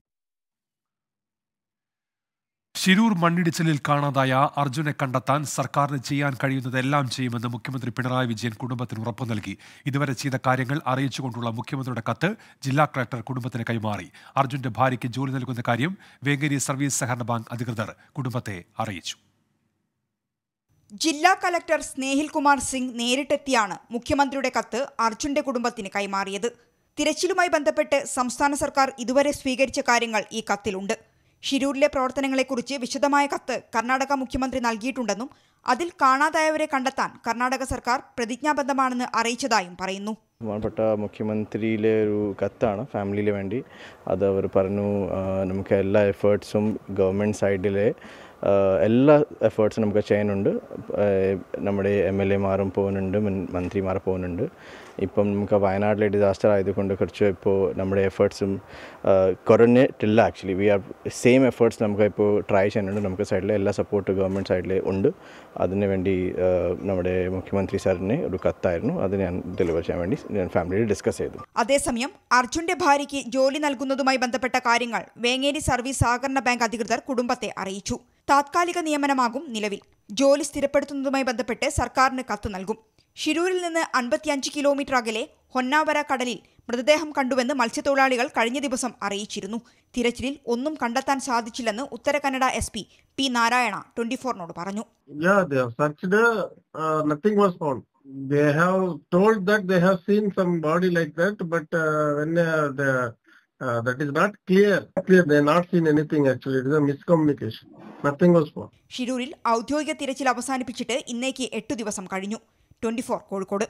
ശിരൂർ മണ്ണിടിച്ചിലിൽ കാണാതായ അർജുനെ കണ്ടെത്താൻ സർക്കാരിന് ചെയ്യാൻ കഴിയുന്നതെല്ലാം ചെയ്യുമെന്ന് മുഖ്യമന്ത്രി പിണറായി വിജയൻ കുടുംബത്തിന് ഉറപ്പു നൽകി ഇതുവരെ ചെയ്ത കാര്യങ്ങൾ അറിയിച്ചുകൊണ്ടുള്ള മുഖ്യമന്ത്രിയുടെ കത്ത് ജില്ലാ കളക്ടർ കുടുംബത്തിന് കൈമാറി അർജുന്റെ ഭാര്യയ്ക്ക് ജോലി നൽകുന്ന കാര്യം വേങ്ങേരി സർവീസ് സഹകരണ ബാങ്ക് അധികൃതർ കുടുംബത്തെ അറിയിച്ചു ജില്ലാ കലക്ടർ സ്നേഹിൽ കുമാർ സിംഗ് നേരിട്ടെത്തിയാണ് മുഖ്യമന്ത്രിയുടെ കത്ത് അർജുന്റെ കുടുംബത്തിന് കൈമാറിയത് തിരച്ചിലുമായി ബന്ധപ്പെട്ട് സംസ്ഥാന സർക്കാർ ഇതുവരെ സ്വീകരിച്ച കാര്യങ്ങൾ ഈ കത്തിലുണ്ട് ഷിരൂരിലെ പ്രവർത്തനങ്ങളെക്കുറിച്ച് വിശദമായ കത്ത് കർണാടക മുഖ്യമന്ത്രി നൽകിയിട്ടുണ്ടെന്നും അതിൽ കാണാതായവരെ കണ്ടെത്താൻ കർണാടക സർക്കാർ പ്രതിജ്ഞാബദ്ധമാണെന്ന് അറിയിച്ചതായും പറയുന്നു ബഹുമാനപ്പെട്ട മുഖ്യമന്ത്രിയിലെ ഒരു കത്താണ് ഫാമിലിയിൽ വേണ്ടി അത് അവർ പറഞ്ഞു ആ, നമുക്ക് എല്ലാ എഫേർട്സും ഗവൺമെൻറ് സൈഡിലെ ആ, എല്ലാ എഫേർട്സും നമുക്ക് ചെയ്യാനുണ്ട് ആ, നമ്മുടെ എം എൽ എമാരും പോകുന്നുണ്ട് മൻ- മന്ത്രിമാർ പോകുന്നുണ്ട് ഇപ്പം നമുക്ക് വയനാട്ടിലെ ഡിസാസ്റ്റർ ആയതുകൊണ്ട് കുറച്ച് ഇപ്പോൾ നമ്മുടെ എഫേർട്സും കുറഞ്ഞിട്ടില്ല actually we are same efforts നമുക്ക് ഇപ്പോൾ ട്രൈ ചെയ്യുന്നുണ്ട് നമുക്ക് സൈഡിൽ എല്ലാ സപ്പോർട്ട് ഗവൺമെൻറ് സൈഡിൽ ഉണ്ട് അതിന് വേണ്ടി ആ, നമ്മുടെ മുഖ്യമന്ത്രി സാറിന് ഒരു കത്തായിരുന്നു അത് ഞാൻ ഡെലിവർ ചെയ്യാൻ വേണ്ടി ഞാൻ ഫാമിലിയിൽ ഡിസ്കസ് ചെയ്തു അതേസമയം അർജുന്റെ ഭാര്യയ്ക്ക് ജോലി നൽകുന്നതുമായി ബന്ധപ്പെട്ട കാര്യങ്ങൾ വേങ്ങേരി സർവീസ് സഹകരണ ബാങ്ക് അധികൃതർ കുടുംബത്തെ അറിയിച്ചു താത്കാലിക നിയമനമാകും നിലവിൽ ജോലി സ്ഥിരപ്പെടുത്തുന്നതുമായി ബന്ധപ്പെട്ട് സർക്കാരിന് കത്ത് നൽകും ഷിരൂരിൽ നിന്ന് അൻപത്തിയഞ്ച് കിലോമീറ്റർ അകലെ ഹൊന്നാവര കടലിൽ മൃതദേഹം കണ്ടുവെന്ന് മത്സ്യത്തൊഴിലാളികൾ കഴിഞ്ഞ ദിവസം അറിയിച്ചിരുന്നു തിരച്ചിലിൽ ഒന്നും കണ്ടെത്താൻ സാധിച്ചില്ലെന്ന് Uttara Kannada S P P Narayana twenty ഫോറിനോട് പറഞ്ഞു Yeah, they have searched. Uh, nothing was found. They have told that they have seen some body like that, but uh, when uh, the uh, that is not clear. Clear. They have not seen anything actually. It is a miscommunication. Nothing was found. ഷിരൂരിൽ ഔദ്യോഗിക തിരച്ചിൽ അവസാനിപ്പിച്ചിട്ട് ഇന്നേക്ക് എട്ടു ദിവസം കഴിഞ്ഞു twenty four Kozhikode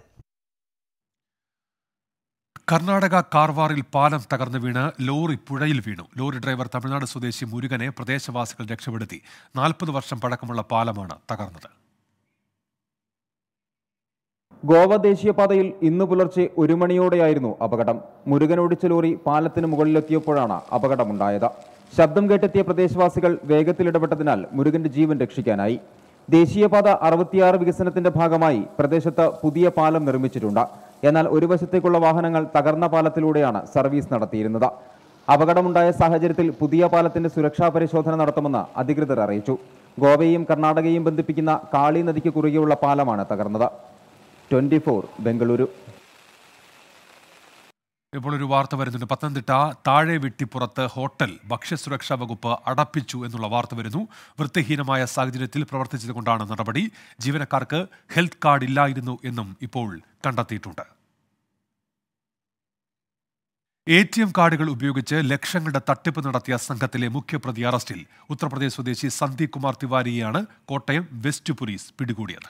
Karnataka കാർവാറിൽ പാലം തകർന്നു വീണ് ലോറി പുഴയിൽ വീണു ലോറി ഡ്രൈവർ തമിഴ്നാട് സ്വദേശി മുരുകനെ പ്രദേശവാസികൾ രക്ഷപ്പെടുത്തി നാൽപ്പത് വർഷം പഴക്കമുള്ള പാലമാണ് തകർന്നത് ഗോവ ദേശീയപാതയിൽ ഇന്ന് പുലർച്ചെ ഒരു മണിയോടെയായിരുന്നു അപകടം മുരുകനോടിച്ച ലോറി പാലത്തിന് മുകളിലെത്തിയപ്പോഴാണ് അപകടമുണ്ടായത് ശബ്ദം കേട്ടെത്തിയ പ്രദേശവാസികൾ വേഗത്തിൽ ഇടപെട്ടതിനാൽ മുരുകന്റെ ജീവൻ രക്ഷിക്കാനായി ദേശീയപാത അറുപത്തിയാറ് വികസനത്തിന്റെ ഭാഗമായി പ്രദേശത്ത് പുതിയ പാലം നിർമ്മിച്ചിട്ടുണ്ട് എന്നാൽ ഒരു വശത്തേക്കുള്ള വാഹനങ്ങൾ തകർന്ന പാലത്തിലൂടെയാണ് സർവീസ് നടത്തിയിരുന്നത് അപകടമുണ്ടായ സാഹചര്യത്തിൽ പുതിയ പാലത്തിന്റെ സുരക്ഷാ പരിശോധന നടത്തുമെന്ന് അധികൃതർ അറിയിച്ചു ഗോവയെയും കർണാടകയെയും ബന്ധിപ്പിക്കുന്ന കാളി നദിക്ക് കുറുകെയുള്ള പാലമാണ് തകർന്നത് ട്വന്റി ഫോർ ബംഗളൂരു ഇപ്പോൾ ഒരു വാർത്ത വരുന്നുണ്ട് പത്തനംതിട്ട താഴെ വെട്ടിപ്പുറത്ത് ഹോട്ടൽ ഭക്ഷ്യസുരക്ഷാ വകുപ്പ് അടപ്പിച്ചു എന്നുള്ള വാർത്ത വരുന്നു വൃത്തിഹീനമായ സാഹചര്യത്തിൽ പ്രവർത്തിച്ചതുകൊണ്ടാണ് നടപടി ജീവനക്കാർക്ക് ഹെൽത്ത് കാർഡ് ഇല്ലായിരുന്നു എന്നും ഇപ്പോൾ കണ്ടെത്തിയിട്ടുണ്ട് എ ടി എം കാർഡുകൾ ഉപയോഗിച്ച് ലക്ഷങ്ങളുടെ തട്ടിപ്പ് നടത്തിയ സംഘത്തിലെ മുഖ്യപ്രതി അറസ്റ്റിൽ ഉത്തർപ്രദേശ് സ്വദേശി സന്ദീപ് കുമാർ തിവാരിയെയാണ് കോട്ടയം വെസ്റ്റ് പോലീസ് പിടികൂടിയത്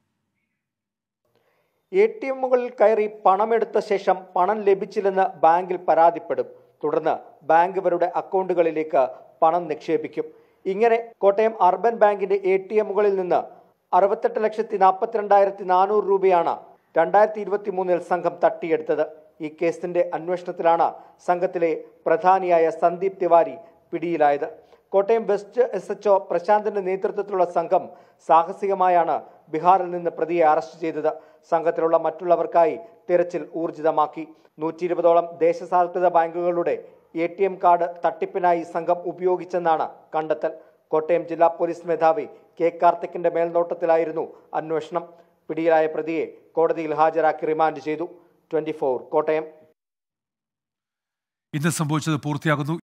എ ടി എമ്മുകളിൽ കയറി പണമെടുത്ത ശേഷം പണം ലഭിച്ചില്ലെന്ന് ബാങ്കിൽ പരാതിപ്പെടും തുടർന്ന് ബാങ്ക് ഇവരുടെ അക്കൗണ്ടുകളിലേക്ക് പണം നിക്ഷേപിക്കും ഇങ്ങനെ കോട്ടയം അർബൻ ബാങ്കിന്റെ എ ടി എമ്മുകളിൽ നിന്ന് അറുപത്തെട്ട് ലക്ഷത്തി നാൽപ്പത്തിരണ്ടായിരത്തി നാനൂറ് രൂപയാണ് രണ്ടായിരത്തി ഇരുപത്തി മൂന്നിൽ സംഘം തട്ടിയെടുത്തത് ഈ കേസിന്റെ അന്വേഷണത്തിലാണ് സംഘത്തിലെ പ്രധാനിയായ സന്ദീപ് തിവാരി പിടിയിലായത് കോട്ടയം വെസ്റ്റ് എസ് എച്ച് പ്രശാന്തിന്റെ നേതൃത്വത്തിലുള്ള സംഘം സാഹസികമായാണ് ബീഹാറിൽ നിന്ന് പ്രതിയെ അറസ്റ്റ് ചെയ്തത് സംഘത്തിലുള്ള മറ്റുള്ളവർക്കായി തിരച്ചിൽ ഊർജിതമാക്കി നൂറ്റി ഇരുപതോളം ദേശസാൽകൃത ബാങ്കുകളുടെ എ ടി എം കാർഡ് തട്ടിപ്പിനായി സംഘം ഉപയോഗിച്ചെന്നാണ് കണ്ടെത്തൽ കോട്ടയം ജില്ലാ പോലീസ് മേധാവി കെ കാർത്തിക്കിന്റെ മേൽനോട്ടത്തിലായിരുന്നു അന്വേഷണം പിടിയിലായ പ്രതിയെ കോടതിയിൽ ഹാജരാക്കി റിമാൻഡ് ചെയ്തു ട്വന്റി കോട്ടയം ഇന്ന് സംഭവിച്ചത് പൂർത്തിയാകുന്നു